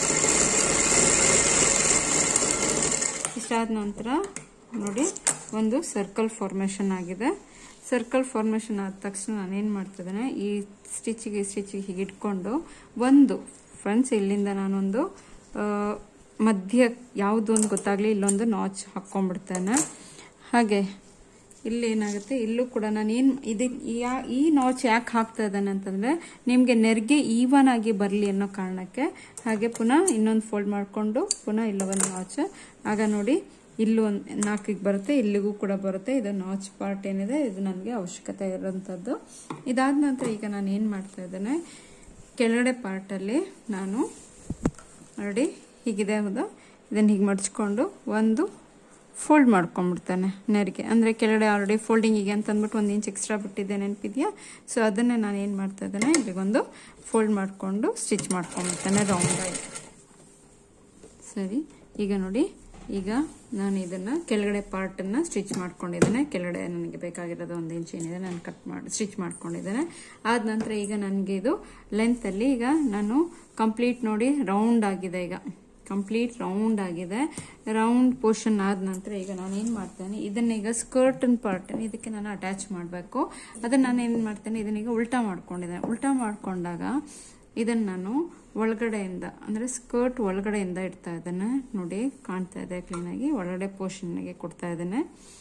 ಇಷ್ಟಾದ ನಂತರ ನೋಡಿ ಒಂದು ಸರ್ಕಲ್ ಫಾರ್ಮೇಷನ್ ಆಗಿದೆ ಸರ್ಕಲ್ ಫಾರ್ಮೇಷನ್ ಆದ ತಕ್ಷಣ ನಾನೇನು ಮಾಡ್ತಿದ್ದೇನೆ ಈ ಸ್ಟಿಚಿಗೆ ಸ್ಟಿಚಿಗೆ ಹೀಗೆ ಇಟ್ಕೊಂಡು ಒಂದು ಫ್ರೆಂಡ್ಸ್ ಇಲ್ಲಿಂದ ನಾನೊಂದು ಮಧ್ಯ ಯಾವುದು ಒಂದು ಗೊತ್ತಾಗಲಿ ಇಲ್ಲೊಂದು ನಾಚ್ ಹಾಕ್ಕೊಂಡ್ಬಿಡ್ತೇನೆ ಹಾಗೆ ಇಲ್ಲಿ ಏನಾಗುತ್ತೆ ಇಲ್ಲೂ ಕೂಡ ನಾನು ಏನು ಇದು ಯಾ ಈ ನಾಚ್ ಯಾಕೆ ಹಾಕ್ತಾ ಇದ್ದಾನೆ ಅಂತಂದರೆ ನಿಮಗೆ ನೆರಿಗೆ ಈವನ್ ಆಗಿ ಬರಲಿ ಅನ್ನೋ ಕಾರಣಕ್ಕೆ ಹಾಗೆ ಪುನಃ ಇನ್ನೊಂದು ಫೋಲ್ಡ್ ಮಾಡಿಕೊಂಡು ಪುನಃ ಇಲ್ಲೊಂದು ನಾಚ್ ಆಗ ನೋಡಿ ಇಲ್ಲೂ ಒಂದು ನಾಲ್ಕಿಗೆ ಬರುತ್ತೆ ಇಲ್ಲಿಗೂ ಕೂಡ ಬರುತ್ತೆ ಇದು ನಾಚ್ ಪಾರ್ಟ್ ಏನಿದೆ ಇದು ನನಗೆ ಅವಶ್ಯಕತೆ ಇರೋಂಥದ್ದು ಇದಾದ ನಂತರ ಈಗ ನಾನು ಏನು ಮಾಡ್ತಾ ಇದ್ದೇನೆ ಕೆಳಗಡೆ ಪಾರ್ಟಲ್ಲಿ ನಾನು ಆಲ್ರೆಡಿ ಹೀಗಿದೆ ಹೌದು ಇದನ್ನು ಹೀಗೆ ಮಡ್ಚ್ಕೊಂಡು ಒಂದು ಫೋಲ್ಡ್ ಮಾಡ್ಕೊಂಡ್ಬಿಡ್ತಾನೆ ನೆರಿಗೆ ಅಂದರೆ ಕೆಳಗಡೆ ಆಲ್ರೆಡಿ ಫೋಲ್ಡಿಂಗಿಗೆ ಅಂತ ಅಂದ್ಬಿಟ್ಟು ಒಂದು ಇಂಚ್ ಎಕ್ಸ್ಟ್ರಾ ಬಿಟ್ಟಿದ್ದೆ ನೆನಪಿದೆಯಾ ಸೊ ಅದನ್ನೇ ನಾನು ಏನು ಮಾಡ್ತಾ ಇದ್ದೇನೆ ಇಲ್ಲಿಗೊಂದು ಫೋಲ್ಡ್ ಮಾಡಿಕೊಂಡು ಸ್ಟಿಚ್ ಮಾಡ್ಕೊಂಡ್ಬಿಡ್ತಾನೆ ರೌಂಡಾಗಿ ಸರಿ ಈಗ ನೋಡಿ ಈಗ ನಾನು ಇದನ್ನು ಕೆಳಗಡೆ ಪಾರ್ಟನ್ನು ಸ್ಟಿಚ್ ಮಾಡ್ಕೊಂಡಿದ್ದೇನೆ ಕೆಳಗಡೆ ನನಗೆ ಬೇಕಾಗಿರೋದು ಒಂದು ಇಂಚ್ ಏನಿದೆ ನಾನು ಕಟ್ ಮಾಡಿ ಸ್ಟಿಚ್ ಮಾಡ್ಕೊಂಡಿದ್ದೇನೆ ಆದ ನಂತರ ಈಗ ನನಗೆ ಇದು ಲೆಂತಲ್ಲಿ ಈಗ ನಾನು ಕಂಪ್ಲೀಟ್ ನೋಡಿ ರೌಂಡ್ ಆಗಿದೆ ಈಗ ಕಂಪ್ಲೀಟ್ ರೌಂಡ್ ಆಗಿದೆ ರೌಂಡ್ ಪೋರ್ಷನ್ ಆದ ನಂತರ ಈಗ ನಾನು ಏನು ಮಾಡ್ತೇನೆ ಇದನ್ನ ಈಗ ಸ್ಕರ್ಟನ್ ಪಾರ್ಟ್ ಇದಕ್ಕೆ ನಾನು ಅಟ್ಯಾಚ್ ಮಾಡಬೇಕು ಅದನ್ನು ನಾನು ಏನು ಮಾಡ್ತೇನೆ ಇದನ್ನೀಗ ಉಲ್ಟಾ ಮಾಡ್ಕೊಂಡಿದ್ದೇನೆ ಉಲ್ಟಾ ಮಾಡ್ಕೊಂಡಾಗ ಇದನ್ನು ನಾನು ಒಳಗಡೆಯಿಂದ ಅಂದರೆ ಸ್ಕರ್ಟ್ ಒಳಗಡೆಯಿಂದ ಇಡ್ತಾ ಇದ್ದೇನೆ ನೋಡಿ ಕಾಣ್ತಾ ಇದೆ ಕ್ಲೀನಾಗಿ ಒಳಗಡೆ ಪೋರ್ಷನ್ಗೆ ಕೊಡ್ತಾ ಇದ್ದೇನೆ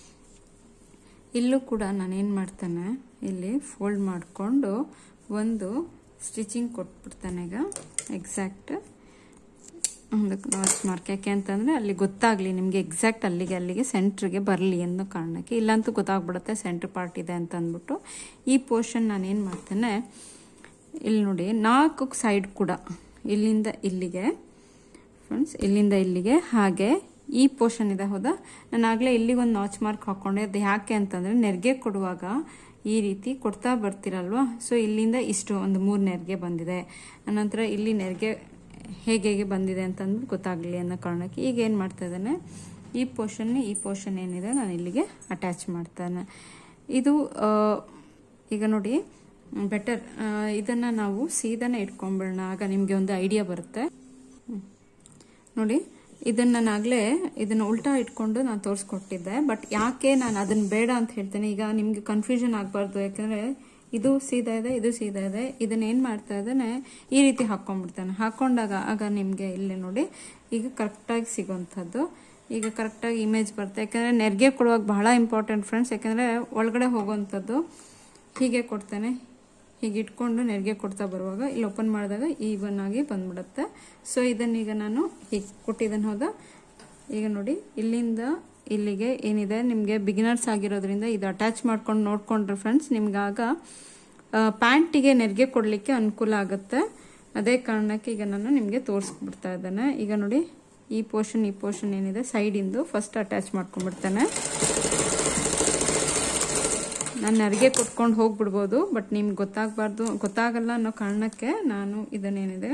ಇಲ್ಲೂ ಕೂಡ ನಾನೇನು ಮಾಡ್ತೇನೆ ಇಲ್ಲಿ ಫೋಲ್ಡ್ ಮಾಡಿಕೊಂಡು ಒಂದು ಸ್ಟಿಚಿಂಗ್ ಕೊಟ್ಬಿಡ್ತಾನೆ ಈಗ ಎಕ್ಸಾಕ್ಟ್ ಒಂದು ನಾಚ್ ಮಾರ್ಕ್ ಯಾಕೆ ಅಂತಂದರೆ ಅಲ್ಲಿ ಗೊತ್ತಾಗಲಿ ನಿಮಗೆ ಎಕ್ಸಾಕ್ಟ್ ಅಲ್ಲಿಗೆ ಅಲ್ಲಿಗೆ ಸೆಂಟ್ರಿಗೆ ಬರಲಿ ಅನ್ನೋ ಕಾರಣಕ್ಕೆ ಇಲ್ಲಂತೂ ಗೊತ್ತಾಗ್ಬಿಡುತ್ತೆ ಸೆಂಟ್ರ್ ಪಾರ್ಟ್ ಇದೆ ಅಂತ ಅಂದ್ಬಿಟ್ಟು ಈ ಪೋರ್ಷನ್ ನಾನೇನು ಮಾಡ್ತೇನೆ ಇಲ್ಲಿ ನೋಡಿ ನಾಲ್ಕು ಸೈಡ್ ಕೂಡ ಇಲ್ಲಿಂದ ಇಲ್ಲಿಗೆ ಫ್ರೆಂಡ್ಸ್ ಇಲ್ಲಿಂದ ಇಲ್ಲಿಗೆ ಹಾಗೆ ಈ ಪೋರ್ಷನ್ ಇದೆ ಹೌದಾ ನಾನು ಆಗಲೇ ಇಲ್ಲಿಗೆ ಒಂದು ನಾಚ್ ಮಾರ್ಕ್ ಹಾಕ್ಕೊಂಡೆ ಅದು ಯಾಕೆ ಅಂತಂದರೆ ನೆರಿಗೆ ಕೊಡುವಾಗ ಈ ರೀತಿ ಕೊಡ್ತಾ ಬರ್ತೀರಲ್ವಾ ಸೊ ಇಲ್ಲಿಂದ ಇಷ್ಟು ಒಂದು ಮೂರು ನೆರಿಗೆ ಬಂದಿದೆ ಅನಂತರ ಇಲ್ಲಿ ನೆರಿಗೆ ಹೇಗೆ ಹೇಗೆ ಬಂದಿದೆ ಅಂತಂದ್ಬಿಟ್ಟು ಗೊತ್ತಾಗಲಿ ಅನ್ನೋ ಕಾರಣಕ್ಕೆ ಈಗ ಏನು ಮಾಡ್ತಾ ಇದ್ದಾನೆ ಈ ಪೋರ್ಷನ್ ಈ ಪೋರ್ಷನ್ ಏನಿದೆ ನಾನು ಇಲ್ಲಿಗೆ ಅಟ್ಯಾಚ್ ಮಾಡ್ತಾನೆ ಇದು ಈಗ ನೋಡಿ ಬೆಟರ್ ಇದನ್ನು ನಾವು ಸೀದಾನೆ ಇಟ್ಕೊಂಡ್ಬಿಡೋಣ ಆಗ ನಿಮಗೆ ಒಂದು ಐಡಿಯಾ ಬರುತ್ತೆ ನೋಡಿ ಇದನ್ನು ನಾನಾಗಲೇ ಇದನ್ನು ಉಲ್ಟಾ ಇಟ್ಕೊಂಡು ನಾನು ತೋರಿಸ್ಕೊಟ್ಟಿದ್ದೆ ಬಟ್ ಯಾಕೆ ನಾನು ಅದನ್ನು ಬೇಡ ಅಂತ ಹೇಳ್ತೇನೆ ಈಗ ನಿಮಗೆ ಕನ್ಫ್ಯೂಷನ್ ಆಗಬಾರ್ದು ಯಾಕಂದರೆ ಇದು ಸೀದಾ ಇದೆ ಇದು ಸೀದಾ ಇದೆ ಇದನ್ನ ಏನು ಮಾಡ್ತಾ ಇದ್ದಾನೆ ಈ ರೀತಿ ಹಾಕ್ಕೊಂಡ್ಬಿಡ್ತಾನೆ ಹಾಕ್ಕೊಂಡಾಗ ಆಗ ನಿಮಗೆ ಇಲ್ಲಿ ನೋಡಿ ಈಗ ಕರೆಕ್ಟಾಗಿ ಸಿಗೋವಂಥದ್ದು ಈಗ ಕರೆಕ್ಟಾಗಿ ಇಮೇಜ್ ಬರುತ್ತೆ ಯಾಕಂದರೆ ನೆರಿಗೆ ಕೊಡುವಾಗ ಬಹಳ ಇಂಪಾರ್ಟೆಂಟ್ ಫ್ರೆಂಡ್ಸ್ ಯಾಕಂದರೆ ಒಳಗಡೆ ಹೋಗುವಂಥದ್ದು ಹೀಗೆ ಕೊಡ್ತಾನೆ ಹೀಗೆ ಇಟ್ಕೊಂಡು ನೆರಿಗೆ ಕೊಡ್ತಾ ಬರುವಾಗ ಇಲ್ಲಿ ಓಪನ್ ಮಾಡಿದಾಗ ಈವನ್ ಆಗಿ ಬಂದ್ಬಿಡುತ್ತೆ ಸೊ ಇದನ್ನೀಗ ನಾನು ಹೀಗೆ ಕೊಟ್ಟಿದ್ದೇನೆ ಹೌದಾ ಈಗ ನೋಡಿ ಇಲ್ಲಿಂದ ಇಲ್ಲಿಗೆ ಏನಿದೆ ನಿಮಗೆ ಬಿಗಿನರ್ಸ್ ಆಗಿರೋದ್ರಿಂದ ಇದು ಅಟ್ಯಾಚ್ ಮಾಡ್ಕೊಂಡು ನೋಡ್ಕೊಂಡ್ರೆ ಫ್ರೆಂಡ್ಸ್ ನಿಮ್ಗಾಗ ಪ್ಯಾಂಟಿಗೆ ನೆರಿಗೆ ಕೊಡಲಿಕ್ಕೆ ಅನುಕೂಲ ಆಗುತ್ತೆ ಅದೇ ಕಾರಣಕ್ಕೆ ಈಗ ನಾನು ನಿಮಗೆ ತೋರಿಸ್ಬಿಡ್ತಾ ಇದ್ದೇನೆ ಈಗ ನೋಡಿ ಈ ಪೋರ್ಷನ್ ಈ ಪೋರ್ಷನ್ ಏನಿದೆ ಸೈಡಿಂದು ಫಸ್ಟ್ ಅಟ್ಯಾಚ್ ಮಾಡ್ಕೊಂಡ್ಬಿಡ್ತೇನೆ ನಾನು ನರಿಗೆ ಕೊಟ್ಕೊಂಡು ಹೋಗ್ಬಿಡ್ಬೋದು ಬಟ್ ನಿಮ್ಗೆ ಗೊತ್ತಾಗಬಾರ್ದು ಗೊತ್ತಾಗಲ್ಲ ಅನ್ನೋ ಕಾರಣಕ್ಕೆ ನಾನು ಇದನ್ನೇನಿದೆ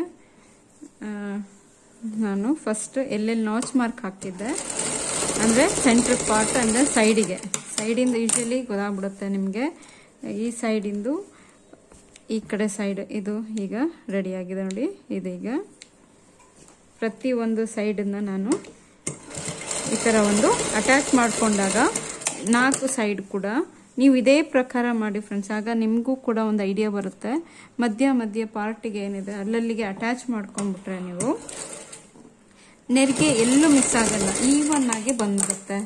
ನಾನು ಫಸ್ಟ್ ಎಲ್ಲೆಲ್ಲಿ ನಾಚ್ ಮಾರ್ಕ್ ಹಾಕಿದ್ದೆ ಅಂದರೆ ಸೆಂಟ್ರ್ ಪಾರ್ಟ್ ಅಂದರೆ ಸೈಡಿಗೆ ಸೈಡಿಂದ ಯೂಶಲಿ ಗೊತ್ತಾಗ್ಬಿಡುತ್ತೆ ನಿಮಗೆ ಈ ಸೈಡಿಂದು ಈ ಕಡೆ ಸೈಡ್ ಇದು ಈಗ ರೆಡಿಯಾಗಿದೆ ನೋಡಿ ಇದೀಗ ಪ್ರತಿ ಒಂದು ಸೈಡನ್ನು ನಾನು ಈ ಥರ ಒಂದು ಅಟ್ಯಾಚ್ ಮಾಡಿಕೊಂಡಾಗ ನಾಲ್ಕು ಸೈಡ್ ಕೂಡ ನೀವು ಇದೇ ಪ್ರಕಾರ ಮಾಡಿ ಫ್ರೆಂಡ್ಸ್ ಆಗ ನಿಮಗೂ ಕೂಡ ಒಂದು ಐಡಿಯಾ ಬರುತ್ತೆ ಮಧ್ಯ ಮಧ್ಯ ಪಾರ್ಟಿಗೆ ಏನಿದೆ ಅಲ್ಲಲ್ಲಿಗೆ ಅಟ್ಯಾಚ್ ಮಾಡ್ಕೊಂಡ್ಬಿಟ್ರೆ ನೀವು ನೆರಿಗೆ ಎಲ್ಲೂ ಮಿಸ್ ಆಗಲ್ಲ ಈವನ್ ಆಗಿ ಬಂದ್ಬಿಡುತ್ತೆ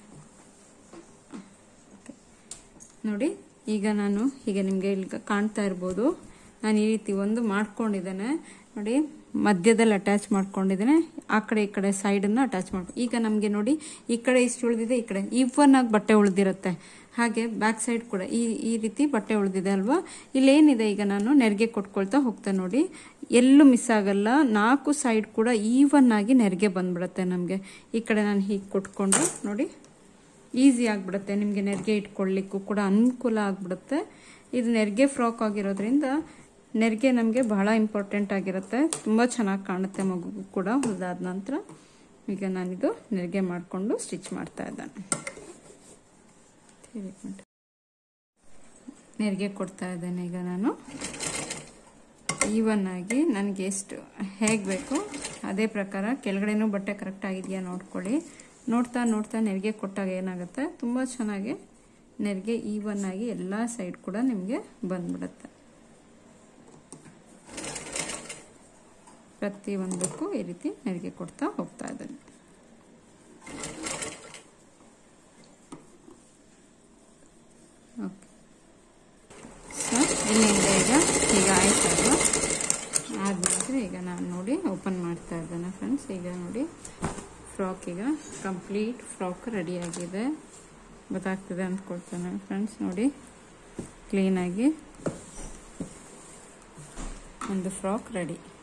ನೋಡಿ ಈಗ ನಾನು ಹೀಗೆ ನಿಮಗೆ ಇಲ್ಲಿ ಕಾಣ್ತಾ ಇರ್ಬೋದು ನಾನು ಈ ರೀತಿ ಒಂದು ಮಾಡ್ಕೊಂಡಿದ್ದೇನೆ ನೋಡಿ ಮಧ್ಯದಲ್ಲಿ ಅಟ್ಯಾಚ್ ಮಾಡ್ಕೊಂಡಿದ್ದೇನೆ ಆ ಕಡೆ ಈ ಕಡೆ ಸೈಡನ್ನು ಅಟ್ಯಾಚ್ ಮಾಡ್ಕೊ ಈಗ ನಮಗೆ ನೋಡಿ ಈ ಕಡೆ ಇಷ್ಟು ಉಳಿದಿದೆ ಈ ಕಡೆ ಇವನ್ ಆಗಿ ಬಟ್ಟೆ ಉಳಿದಿರುತ್ತೆ ಹಾಗೆ ಬ್ಯಾಕ್ ಸೈಡ್ ಕೂಡ ಈ ಈ ರೀತಿ ಬಟ್ಟೆ ಉಳಿದಿದೆ ಅಲ್ವಾ ಇಲ್ಲೇನಿದೆ ಈಗ ನಾನು ನೆರಿಗೆ ಕೊಟ್ಕೊಳ್ತಾ ಹೋಗ್ತಾ ನೋಡಿ ಎಲ್ಲೂ ಮಿಸ್ ಆಗಲ್ಲ ನಾಲ್ಕು ಸೈಡ್ ಕೂಡ ಈವನ್ ಆಗಿ ನೆರಿಗೆ ಬಂದ್ಬಿಡುತ್ತೆ ನಮಗೆ ಈ ಕಡೆ ನಾನು ಹೀಗೆ ಕೊಟ್ಕೊಂಡು ನೋಡಿ ಈಸಿ ಆಗಿಬಿಡುತ್ತೆ ನಿಮಗೆ ನೆರಿಗೆ ಇಟ್ಕೊಳ್ಳಿಕ್ಕೂ ಕೂಡ ಅನುಕೂಲ ಆಗಿಬಿಡುತ್ತೆ ಇದು ನೆರಿಗೆ ಫ್ರಾಕ್ ಆಗಿರೋದ್ರಿಂದ ನೆರಿಗೆ ನಮಗೆ ಬಹಳ ಇಂಪಾರ್ಟೆಂಟ್ ಆಗಿರುತ್ತೆ ತುಂಬ ಚೆನ್ನಾಗಿ ಕಾಣುತ್ತೆ ಮಗುಗೂ ಕೂಡ ಹೊಲಿದಾದ ನಂತರ ಈಗ ನಾನಿದು ನೆರಿಗೆ ಮಾಡಿಕೊಂಡು ಸ್ಟಿಚ್ ಮಾಡ್ತಾ ಇದ್ದಾನೆ ನೆರಿಗೆ ಕೊಡ್ತಾ ಇದ್ದೇನೆ ಈಗ ನಾನು ಈವನ್ ಆಗಿ ನನಗೆ ಎಷ್ಟು ಹೇಗೆ ಬೇಕು ಅದೇ ಪ್ರಕಾರ ಕೆಳಗಡೆನೂ ಬಟ್ಟೆ ಕರೆಕ್ಟ್ ಆಗಿದೆಯಾ ನೋಡ್ಕೊಳ್ಳಿ ನೋಡ್ತಾ ನೋಡ್ತಾ ನೆರಿಗೆ ಕೊಟ್ಟಾಗ ಏನಾಗುತ್ತೆ ತುಂಬ ಚೆನ್ನಾಗಿ ನೆರಿಗೆ ಈವನ್ ಆಗಿ ಎಲ್ಲ ಸೈಡ್ ಕೂಡ ನಿಮಗೆ ಬಂದ್ಬಿಡುತ್ತೆ ಪ್ರತಿ ಒಂದಕ್ಕೂ ಈ ರೀತಿ ನೆರಿಗೆ ಕೊಡ್ತಾ ಹೋಗ್ತಾ ಇದ್ದೇನೆ ಓಕೆ ಸೊ ಇಲ್ಲಿಂದ ಈಗ ಈಗ ಆಯ್ತಲ್ವ ಆದ ನಂತರ ಈಗ ನಾನು ನೋಡಿ ಓಪನ್ ಮಾಡ್ತಾ ಇದ್ದೇನೆ ಫ್ರೆಂಡ್ಸ್ ಈಗ ನೋಡಿ ಫ್ರಾಕ್ ಈಗ ಕಂಪ್ಲೀಟ್ ಫ್ರಾಕ್ ರೆಡಿಯಾಗಿದೆ ಗೊತ್ತಾಗ್ತಿದೆ ಅಂದ್ಕೊಳ್ತೇನೆ ಫ್ರೆಂಡ್ಸ್ ನೋಡಿ ಕ್ಲೀನಾಗಿ ಒಂದು ಫ್ರಾಕ್ ರೆಡಿ